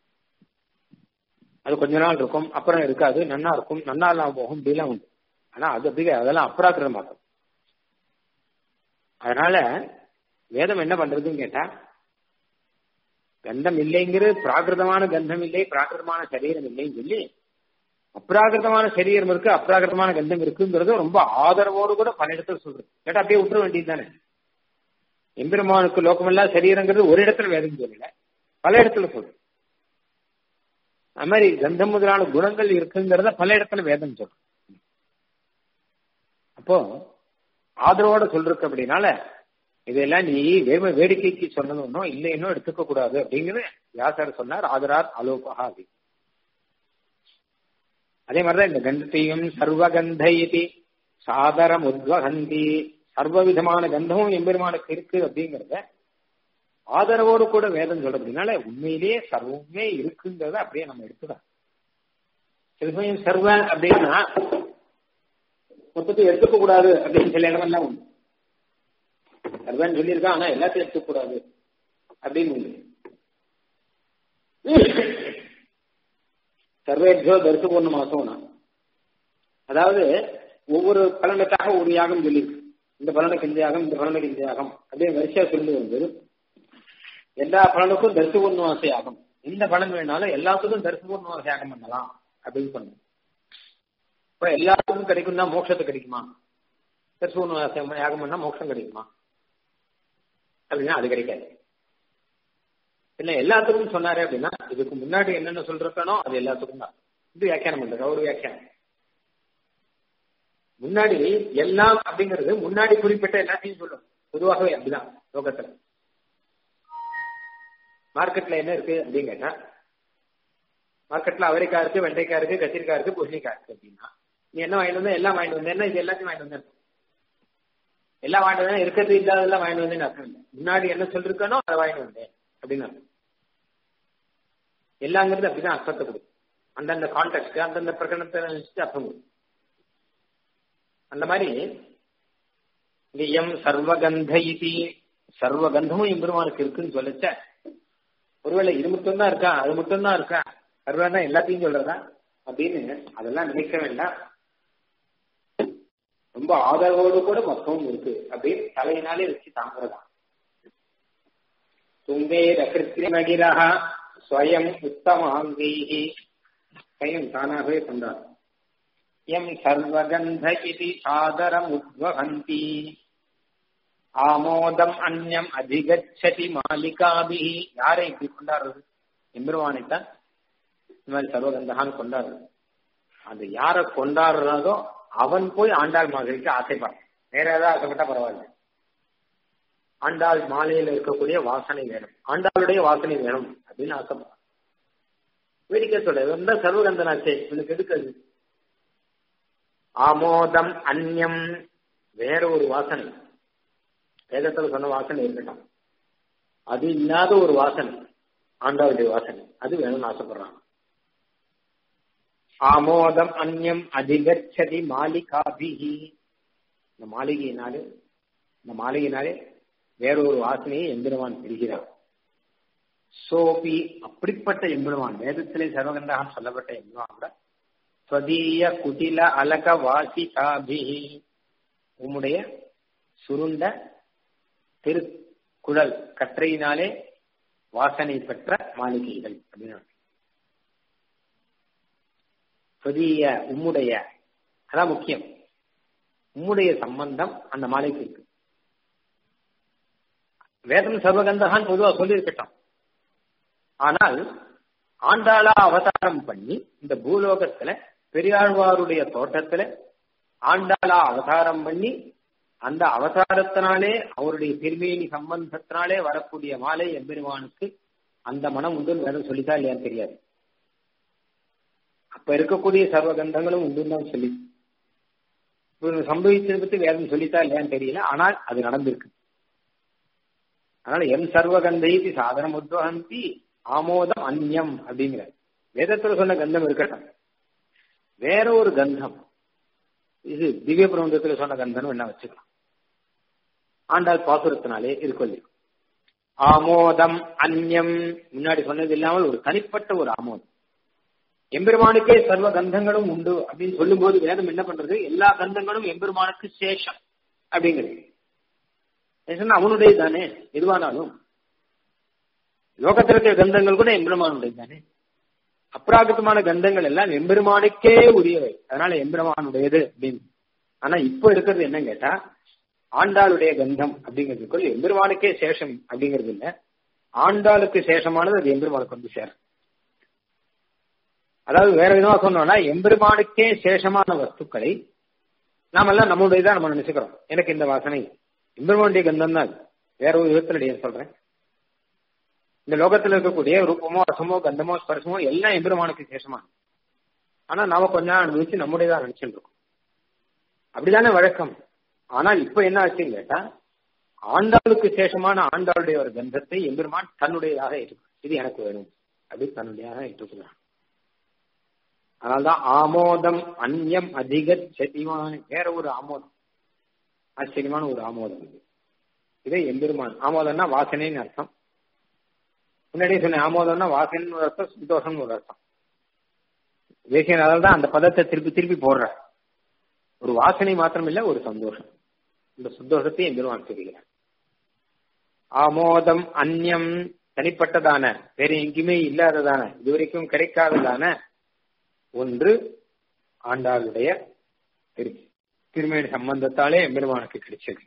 அது கொஞ்ச நாள் இருக்கும் அப்புறம் இருக்காது நன்னா இருக்கும் நன்னா இல்லாம போகும் இப்படிலாம் உண்டு ஆனா அது அப்படி அதெல்லாம் அப்ராக்கிரமாக்கும் அதனால வேதம் என்ன பண்றதுன்னு கேட்டா கந்தம் இல்லைங்கிறது பிராகிருதமான கந்தம் இல்லை பிராகிருதமான சரீரம் இல்லைன்னு சொல்லி அப்ராகிருதமான சரீரம் இருக்கு அப்ராகிருதமான கந்தம் இருக்குங்கிறது ரொம்ப ஆதரவோடு கூட பல இடத்துல சொல்றது கேட்டா அப்படியே விட்டுற வேண்டியது தானே எம்பெருமானுக்கு லோகமெல்லாம் சரீரங்கிறது ஒரு இடத்துல வேதம் சொல்லல பல இடத்துல சொல்றது அது மாதிரி கந்தம் முதலான குணங்கள் இருக்குங்கிறத பல இடத்துல வேதம் சொல்றது அப்போ ஆதரவோட சொல்றதுக்கு அப்படின்னால இதெல்லாம் நீ வேம வேடிக்கைக்கு சொன்னது ஒன்றும் இல்லை இன்னும் எடுத்துக்க கூடாது அப்படிங்கிறது வியாசர் சொன்னார் ஆதரார் அலோபகா அப்படின்னு அதே மாதிரிதான் இந்த கந்தத்தையும் சர்வகந்த இது சாதரம் உத்வகந்தி சர்வ விதமான கந்தமும் எம்பெருமானுக்கு இருக்கு அப்படிங்கறத ஆதரவோடு கூட வேதம் சொல்றதுனால உண்மையிலேயே சர்வமே இருக்குங்கிறத அப்படியே நம்ம எடுத்துதான் சில சமயம் சர்வ அப்படின்னா மொத்தத்தை எடுத்துக்க கூடாது அப்படின்னு சில இடமெல்லாம் உண்டு சர்வன்னு சொல்லியிருக்கா ஆனா எல்லாத்தையும் எடுத்துக்க கூடாது அப்படின்னு உண்டு சர்வேஜோ தரிசு பொண்ணு மாசம்னா அதாவது ஒவ்வொரு பலனுக்காக ஒரு யாகம் சொல்லியிருக்கு இந்த பலனுக்கு இந்த யாகம் இந்த பலனுக்கு இந்த யாகம் அப்படியே வரிசையா சொல்லி வந்து எல்லா பலனுக்கும் தரிசு பொண்ணு யாகம் எந்த பலன் வேணாலும் எல்லாத்துக்கும் தரிசு பொண்ணு யாகம் பண்ணலாம் அப்படின்னு சொன்னோம் இப்ப எல்லாத்துக்கும் கிடைக்கும்னா மோட்சத்தை கிடைக்குமா தரிசு பொண்ணு யாகம் பண்ணா மோட்சம் கிடைக்குமா அப்படின்னா அது கிடைக்காது இல்ல எல்லாத்துக்கும் சொன்னாரு அப்படின்னா இதுக்கு முன்னாடி என்னென்ன சொல்றப்பனோ அது எல்லாத்துக்கும் தான் இது வியாக்கியானம் பண்றது ஒரு வியாக்கியானம் முன்னாடி எல்லாம் அப்படிங்கிறது முன்னாடி குறிப்பிட்ட எல்லாத்தையும் சொல்லும் பொதுவாகவே அப்படிதான் லோகத்துல மார்க்கெட்ல என்ன இருக்கு அப்படின்னு கேட்டா மார்க்கெட்ல அவரைக்காய் இருக்கு வெண்டைக்காய் இருக்கு கத்திரிக்காய் இருக்கு பூசணிக்காய் இருக்கு அப்படின்னா நீ என்ன வாங்கிட்டு வந்தா எல்லாம் வாங்கிட்டு வந்தேன்னா இது எல்லாத்தையும் வாங்கிட்டு வந்தேன் எல்லாம் வாங்கிட்டு வந்தேன் இருக்கிறது இல்லாததெல்லாம் வாங்கிட்டு வந்தேன்னு அர்த்தம் இல்லை முன்னாடி என்ன சொல்லிருக்கனோ அதை வாங்கிட்டு வந்தேன் அப்படின்னு அர்த்தம் எல்லாங்கிறது அப்படிதான் அர்த்தத்தை கொடுக்கும் அந்தந்த கான்டெக்ட் அந்தந்த பிரகடனத்தை நினைச்சிட்டு அர்த்தம் கொடுக்கும் அந்த மாதிரி இங்க எம் சர்வகந்த இது சர்வகந்தமும் எம்பெருமானுக்கு இருக்குன்னு சொல்லச்ச ஒருவேளை இது மட்டும் தான் இருக்கா அது மட்டும் தான் இருக்கா சர்வதான் எல்லாத்தையும் சொல்றதா அப்படின்னு அதெல்லாம் நினைக்க வேண்டாம் ரொம்ப ஆதரவோடு கூட மொத்தமும் இருக்கு அப்படின்னு தலையினாலே வச்சு தாங்குறதா துங்கேரகிருத்திரகிரா ஸ்வயம் உத்தமாங்கீஹி ஸ்வயம் தானாகவே கொண்டார் எம் சர்வகந்த இது சாதரம் உத்வகந்தி ஆமோதம் அந்யம் அதிகச்சதி மாலிகாபி யாரை இப்படி கொண்டாடுறது எம்பெருமானைத்தான் இந்த மாதிரி சர்வகந்தகான்னு கொண்டாடுறது அந்த யாரை கொண்டாடுறதோ அவன் போய் ஆண்டாள் மகளுக்கு ஆசைப்படுறான் வேற ஏதாவது ஆசைப்பட்டா பரவாயில்ல ஆண்டாள் மாலையில இருக்கக்கூடிய வாசனை வேணும் ஆண்டாளுடைய வாசனை வேணும் அப்படின்னு ஆசைப்படுறான் வேடிக்கை சொல்ல வந்தா சர்வகந்தனாச்சே இவனுக்கு எடுக்கிறது ஆமோதம் அந்யம் வேற ஒரு வாசனை வேதத்துல சொன்ன வாசனை இருக்கட்டும் அது இல்லாத ஒரு வாசனை ஆண்டாளுடைய வாசனை அது வேணும்னு ஆசைப்படுறான் ஆமோதம் அந்யம் அதிகச்சதி மாலிகாபிஹி இந்த மாளிகையினாலே இந்த மாளிகையினாலே வேறொரு வாசனையை எம்பெருமான் பெறுகிறார் சோபி அப்படிப்பட்ட எம்பெருமான் வேதத்திலே சர்வகந்தகம் சொல்லப்பட்ட எம்பெருமான் கூட ஸ்வதீய குடில அலக வாசிகாபி உம்முடைய சுருண்ட திருக்குழல் கற்றையினாலே வாசனை பெற்ற மாளிகைகள் அப்படின்னு ஸ்வதீய உம்முடைய அதான் முக்கியம் உம்முடைய சம்பந்தம் அந்த மாலைக்கு இருக்கு வேதம் சர்வகந்தகான் பொதுவாக சொல்லியிருக்கட்டும் ஆனால் ஆண்டாளா அவதாரம் பண்ணி இந்த பூலோகத்துல பெரியாழ்வாருடைய தோட்டத்துல ஆண்டாளா அவதாரம் பண்ணி அந்த அவதாரத்தினாலே அவருடைய திருமேனி சம்பந்தத்தினாலே வரக்கூடிய மாலை எம்பெருமானுக்கு அந்த மனம் உண்டுன்னு வேதம் சொல்லித்தா இல்லையான்னு தெரியாது அப்ப இருக்கக்கூடிய சர்வகந்தங்களும் உண்டுன்னு தான் சொல்லி சம்பவிச்சதை பத்தி வேதம் சொல்லித்தா இல்லையான்னு தெரியல ஆனால் அது நடந்திருக்கு அதனால எம் சர்வகந்தை சாதனம் உத்வகந்தி ஆமோதம் அந்யம் அப்படிங்கிற வேதத்துல சொன்ன கந்தம் இருக்கட்டும் வேற ஒரு கந்தம் இது திவ்ய பிரபந்தத்துல சொன்ன கந்தம் என்ன வச்சுக்கலாம் ஆண்டாள் பாசுரத்தினாலே இருக்கொள்ளி ஆமோதம் அந்யம் முன்னாடி சொன்னது இல்லாமல் ஒரு தனிப்பட்ட ஒரு ஆமோதம் எம்பெருமானுக்கே சர்வ கந்தங்களும் உண்டு அப்படின்னு சொல்லும் போது வேதம் என்ன பண்றது எல்லா கந்தங்களும் எம்பெருமானுக்கு சேஷம் அப்படிங்கிறது சொன்னா அவனுடைய தானே எதுவானாலும் லோகத்தில் இருக்கிற கந்தங்கள் கூட எம்பெருமானுடைய தானே அப்ராகிருத்தமான கந்தங்கள் எல்லாம் எம்பெருமானுக்கே உரியவை அதனால எம்பெருமானுடையது அப்படின்னு ஆனா இப்போ இருக்கிறது என்ன கேட்டா ஆண்டாளுடைய கந்தம் அப்படிங்கிறதுக்குள் எம்பெருமானுக்கே சேஷம் அப்படிங்கிறது இல்ல ஆண்டாளுக்கு சேஷமானது அது எம்பெருமானுக்கு வந்து சேரும் அதாவது வேற விதமா சொன்னோம்னா எம்பெருமானுக்கே சேஷமான வஸ்துக்களை நாமெல்லாம் நம்மளுடையதான் நம்ம நினைச்சுக்கிறோம் எனக்கு இந்த வாசனை எம்பெருமானுடைய கந்தம் தான் வேற ஒரு விதத்துல சொல்றேன் இந்த லோகத்துல இருக்கக்கூடிய ரூபமோ ரசமோ கந்தமோ ஸ்பர்சமோ எல்லாம் எம்பெருமானுக்கு சேஷமான ஆனா நாம கொஞ்ச நாள் அனுபவிச்சு நம்முடையதான் நினைச்சுட்டு இருக்கோம் அப்படிதானே வழக்கம் ஆனால் இப்ப என்ன ஆச்சுன்னு கேட்டா ஆண்டாளுக்கு சேஷமான ஆண்டாளுடைய ஒரு கந்தத்தை எம்பெருமான் தன்னுடையதாக இருக்கு இது எனக்கு வேணும் அப்படி தன்னுடையதாக ஏற்றுக்கிறான் அதனால்தான் ஆமோதம் அந்யம் அதிக செட்டிவான் வேற ஒரு ஆமோதம் ஆச்சரியமான ஒரு ஆமோதம் இது இதை எம்பெருமான் ஆமோதம்னா வாசனைன்னு அர்த்தம் முன்னாடியே சொன்ன ஆமோதம்னா வாசனைன்னு ஒரு அர்த்தம் சந்தோஷம்னு ஒரு அர்த்தம் தேசியன் தான் அந்த பதத்தை திருப்பி திருப்பி போடுற ஒரு வாசனை மாத்திரம் இல்ல ஒரு சந்தோஷம் இந்த சந்தோஷத்தை எம்பெருமான் சொல்கிறார் ஆமோதம் அந்யம் தனிப்பட்டதான வேற எங்கேயுமே இல்லாததான இதுவரைக்கும் கிடைக்காததான ஒன்று ஆண்டாளுடைய திரு திருமேனி சம்பந்தத்தாலே எம்பெருமானுக்கு கிடைச்சது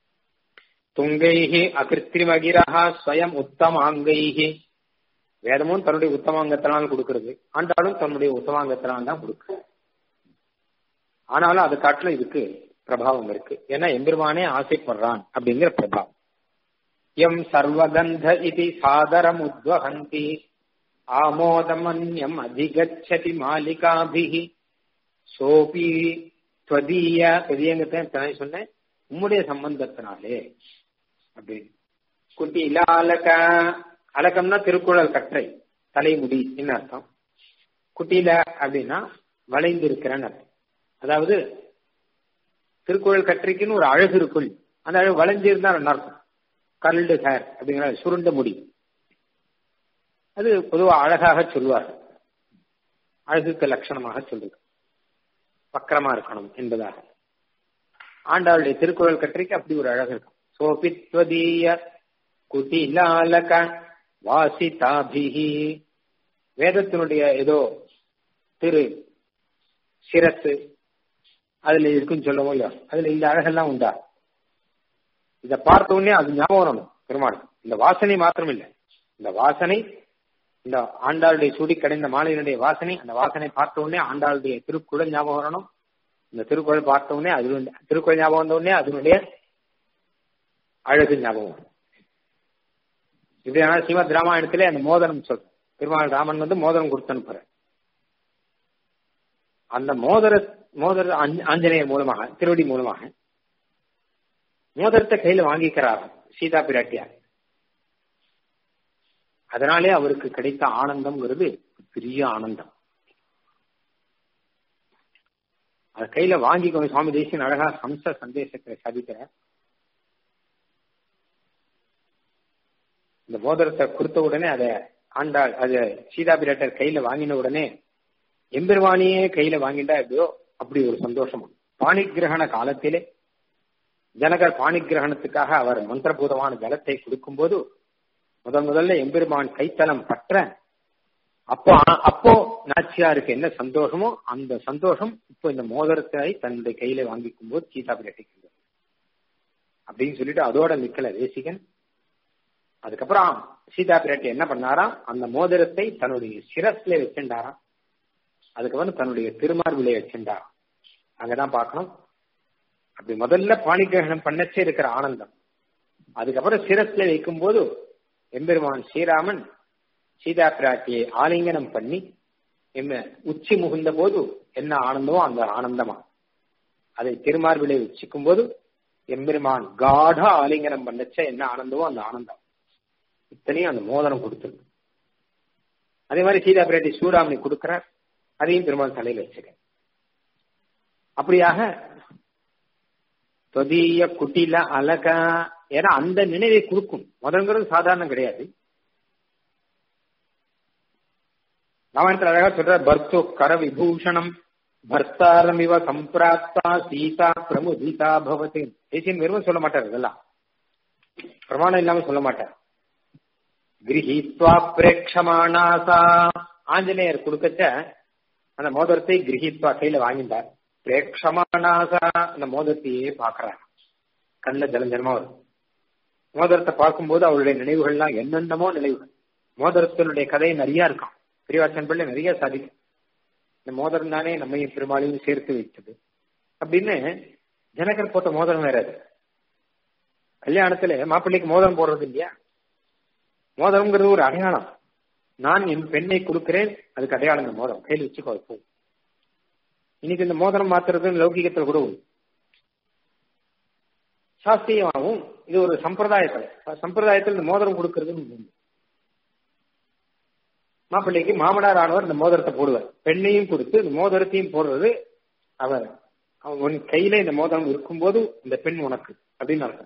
துங்கைஹி அகிருத்திரிமகிரஹா ஸ்வயம் உத்தமாங்கைஹி வேதமும் தன்னுடைய உத்தமாங்கத்தினால் கொடுக்கிறது ஆண்டாலும் தன்னுடைய உத்தமாங்கத்தினால் தான் கொடுக்குறது ஆனாலும் அது காட்டிலும் இதுக்கு பிரபாவம் இருக்கு ஏன்னா எம்பெருமானே ஆசைப்படுறான் அப்படிங்கிற பிரபாவம் எம் சர்வகந்த இது சாதரம் உத்வகந்தி ஆமோதமன்யம் அதிகச்சதி மாலிகாபிகி சோபி துவதீய துவதீயங்கத்தை சொன்னேன் உம்முடைய சம்பந்தத்தினாலே அப்படின்னு குட்டி இல்ல அலக அலக்கம்னா திருக்குறள் கற்றை தலைமுடி என்ன அர்த்தம் குட்டியில அப்படின்னா வளைந்து இருக்கிறன்னு அர்த்தம் அதாவது திருக்குறள் கற்றைக்குன்னு ஒரு அழகு இருக்கும் அந்த அழகு வளைஞ்சிருந்தா நல்லா இருக்கும் கல்டு ஹேர் அப்படிங்கிற சுருண்ட முடி அது பொதுவாக அழகாக சொல்வார் அழகுக்கு லட்சணமாக சொல்றது வக்கரமா இருக்கணும் என்பதாக ஆண்டாளுடைய திருக்குறள் கற்றைக்கு அப்படி ஒரு அழகு இருக்கும் சோபித்வதீய குட்டிலாலக வாசிதாபிகி வேதத்தினுடைய ஏதோ திரு சிரசு அதுல இருக்குன்னு சொல்லவும் இல்லையா அதுல இந்த அழகெல்லாம் உண்டா இத பார்த்த உடனே அது ஞாபகம் வரணும் பெருமாள் இந்த வாசனை மாத்திரம் இல்லை இந்த வாசனை இந்த ஆண்டாளுடைய சுடி கடைந்த மாலையினுடைய வாசனை அந்த வாசனை பார்த்த உடனே ஆண்டாளுடைய திருக்குறள் ஞாபகம் வரணும் இந்த திருக்குறள் பார்த்த உடனே அது திருக்குறள் ஞாபகம் வந்த உடனே அதனுடைய அழகு ஞாபகம் வரும் இப்படியான ஸ்ரீமத் ராமாயணத்திலே அந்த மோதனம் சொல்ற திருமால் ராமன் வந்து மோதனம் கொடுத்து அனுப்புற அந்த மோதர மோதர ஆஞ்சநேயர் மூலமாக திருவடி மூலமாக மோதிரத்தை கையில வாங்கிக்கிறார் சீதா பிராட்டியார் அதனாலே அவருக்கு கிடைத்த ஆனந்தம்ங்கிறது பெரிய ஆனந்தம் அது கையில வாங்கிக்கணும் சுவாமி தேசியன் அழகா ஹம்ச சந்தேசத்தை சாதிக்கிறார் இந்த மோதிரத்தை கொடுத்த உடனே அதை ஆண்டாள் அது சீதா பிராட்டர் கையில வாங்கின உடனே எம்பெருவானியே கையில வாங்கிட்டா எப்படியோ அப்படி ஒரு சந்தோஷம் பாணிகிரகண காலத்திலே ஜனகர் பாணிகிரகணத்துக்காக அவர் மந்திரபூதமான ஜலத்தை கொடுக்கும் போது முதன் முதல்ல எம்பெருமான் கைத்தலம் பற்ற அப்போ அப்போ நாச்சியாருக்கு என்ன சந்தோஷமோ அந்த சந்தோஷம் இப்போ இந்த மோதிரத்தை தன்னுடைய கையில வாங்கிக்கும் போது சீதா பிராட்டிக்கு அப்படின்னு சொல்லிட்டு அதோட நிக்கல தேசிகன் அதுக்கப்புறம் சீதா பிராட்டி என்ன பண்ணாராம் அந்த மோதிரத்தை தன்னுடைய சிரஸ்ல வச்சுட்டாராம் அதுக்கப்புறம் தன்னுடைய திருமார்பிலே வச்சுட்டாராம் அங்கதான் பார்க்கணும் அப்படி முதல்ல பாணிகிரகணம் பண்ணச்சே இருக்கிற ஆனந்தம் அதுக்கப்புறம் சிரஸ்ல வைக்கும் போது எம்பெருமான் ஸ்ரீராமன் சீதா பிராட்டியை ஆலிங்கனம் பண்ணி என்ன உச்சி முகுந்த போது என்ன ஆனந்தமோ அந்த ஆனந்தமா அதை திருமார்பிலே உச்சிக்கும் போது எம்பெருமான் காட ஆலிங்கனம் பண்ணச்ச என்ன ஆனந்தமோ அந்த ஆனந்தம் இத்தனையும் அந்த மோதனம் கொடுத்துருக்கு அதே மாதிரி சீதா பிராட்டி சூடாமணி கொடுக்கிறார் அதையும் பெருமாள் தலையில் வச்சுக்க அப்படியாக தொதிய குட்டில அழக ஏன்னா அந்த நினைவை கொடுக்கும் முதல்ங்கிறது சாதாரணம் கிடையாது ராமாயணத்தில் அழகா சொல்ற பர்த்து கர விபூஷணம் பர்த்தாரம் இவ சம்பிராப்தா சீதா பிரமுதிதா பவதி தேசியம் வெறும் சொல்ல மாட்டார் இதெல்லாம் பிரமாணம் இல்லாம சொல்ல மாட்டார் கிரகித்வா பிரேட்சமானாசா ஆஞ்சநேயர் கொடுக்கச்ச அந்த மோதிரத்தை கிரகித்வா கையில வாங்கிட்டார் பிரேட்சமானாசா அந்த மோதிரத்தையே பாக்குறார் கண்ணில் ஜலஞ்சலமா வரும் மோதிரத்தை பார்க்கும்போது அவருடைய நினைவுகள்லாம் என்னென்னமோ நினைவுகள் மோதிரத்தினுடைய கதை நிறைய இருக்கான் பெரியவாச்சன் பிள்ளை நிறைய சாதிக்கும் இந்த மோதிரம் தானே நம்மையும் பெருமாளையும் சேர்த்து வைத்தது அப்படின்னு ஜனகர் போட்ட மோதிரம் வேற அது கல்யாணத்துல மாப்பிள்ளைக்கு மோதிரம் போடுறது இல்லையா மோதிரம்ங்கிறது ஒரு அடையாளம் நான் என் பெண்ணை கொடுக்கிறேன் அதுக்கு அடையாளம் இந்த மோதிரம் கையில் வச்சுக்கோ இப்போ இன்னைக்கு இந்த மோதிரம் மாத்துறது லௌகிகத்தில் கூட உண்டு சாஸ்திரியமாகவும் இது ஒரு சம்பிரதாயத்தில் சம்பிரதாயத்தில் இந்த மோதிரம் கொடுக்கறது உண்டு மாப்பிள்ளைக்கு மாமனார் ஆனவர் இந்த மோதிரத்தை போடுவார் பெண்ணையும் கொடுத்து இந்த மோதிரத்தையும் போடுறது அவர் உன் கையில இந்த மோதிரம் இருக்கும்போது இந்த பெண் உனக்கு அப்படின்னு அர்த்தம்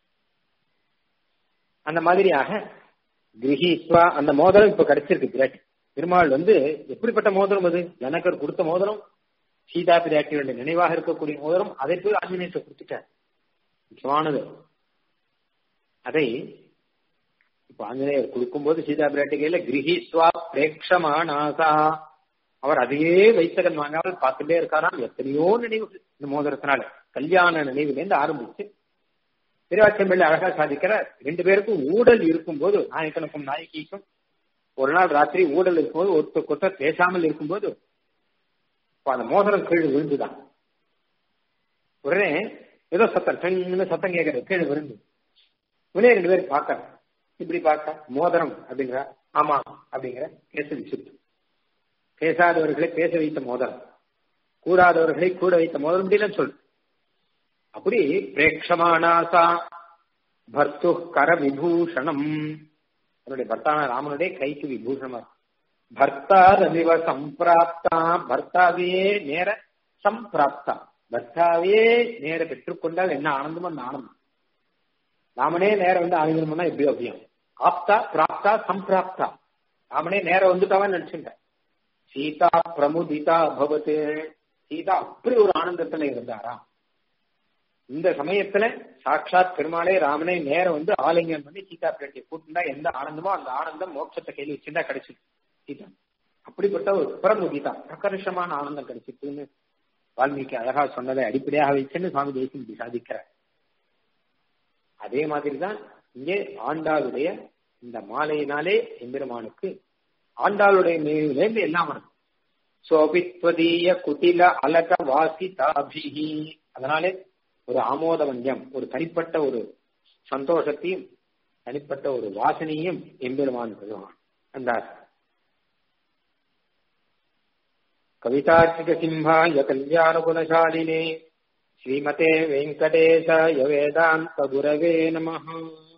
அந்த மாதிரியாக கிரகிஸ்வா அந்த மோதிரம் இப்ப கிடைச்சிருக்கு பிராட்டி பெருமாள் வந்து எப்படிப்பட்ட மோதிரம் அது ஜனகர் கொடுத்த மோதிரம் சீதா பிராட்டியுடைய நினைவாக இருக்கக்கூடிய மோதிரம் அதை போய் ஆஞ்சநேயத்தை கொடுத்துட்டார் முக்கியமானது அதை இப்ப ஆஞ்சநேயர் கொடுக்கும்போது சீதா பிராட்டி கையில கிரகிஸ்வா பிரேக்ஷமானாசா அவர் அதையே வைத்தகன் வாங்காமல் பார்த்துட்டே இருக்காராம் எத்தனையோ நினைவுகள் இந்த மோதிரத்தினால கல்யாண நினைவுலேருந்து ஆரம்பிச்சு திருவாச்சம்பிள்ளை அழகா சாதிக்கிறார் ரெண்டு பேருக்கும் ஊடல் இருக்கும்போது நாயக்கனுக்கும் நாயகிக்கும் ஒரு நாள் ராத்திரி ஊடல் இருக்கும்போது ஒருத்தர் ஒருத்தர் பேசாமல் இருக்கும்போது அந்த மோதிரம் கீழே விழுந்துதான் உடனே ஏதோ சத்தம் டென்னு சத்தம் கேட்கறது கீழே விழுந்து உடனே ரெண்டு பேரும் பார்க்கறேன் இப்படி பார்க்க மோதிரம் அப்படிங்கிற ஆமா அப்படிங்கிற பேச விசுத்து பேசாதவர்களை பேச வைத்த மோதிரம் கூடாதவர்களை கூட வைத்த மோதிரம் முடியலன்னு சொல்லு அப்படி பிரேட்சமானாசா பர்த்து கர விபூஷணம் அவருடைய பர்த்தான ராமனுடைய கைக்கு விபூஷணமா பர்த்தா ரவிவ சம்பிராப்தா பர்த்தாவே நேர சம்பிராப்தா பர்த்தாவே நேர பெற்றுக்கொண்டால் என்ன ஆனந்தமோ அந்த ஆனந்தம் ராமனே நேரம் வந்து ஆனந்தம்னா எப்படி அப்படியும் ஆப்தா பிராப்தா சம்பிராப்தா ராமனே நேரம் வந்துட்டாவன் நினைச்சுட்டேன் சீதா பிரமுதிதா பவத்து சீதா அப்படி ஒரு ஆனந்தத்துல இருந்தாரா இந்த சமயத்துல சாட்சாத் பெருமாளே ராமனே நேரம் வந்து ஆலிங்கம் பண்ணி சீதா பிராட்டியை கூட்டினா எந்த ஆனந்தமோ அந்த ஆனந்தம் மோட்சத்தை கையில் வச்சுட்டா கிடைச்சிது சீதா அப்படிப்பட்ட ஒரு பிரமுதிதா பிரகர்ஷமான ஆனந்தம் கிடைச்சிட்டுன்னு வால்மீகி அழகா சொன்னதை அடிப்படையாக வச்சுன்னு சுவாமி தேசியம் இப்படி சாதிக்கிறார் அதே மாதிரிதான் இங்கே ஆண்டாளுடைய இந்த மாலையினாலே எம்பெருமானுக்கு ஆண்டாளுடைய நினைவிலேருந்து எல்லாம் வரும் சோபித்வதீய குட்டில அலக வாசி தாபிகி அதனாலே ஒரு ஆமோதவன்யம் ஒரு தனிப்பட்ட ஒரு சந்தோஷத்தையும் தனிப்பட்ட ஒரு வாசனையும் எம்பெருமான் பெறுவான் அந்த கவிதார்த்திக சிம்ஹாய கல்யாண குணசாலினே ஸ்ரீமதே வெங்கடேசாய வேதாந்த குரவே நமஹ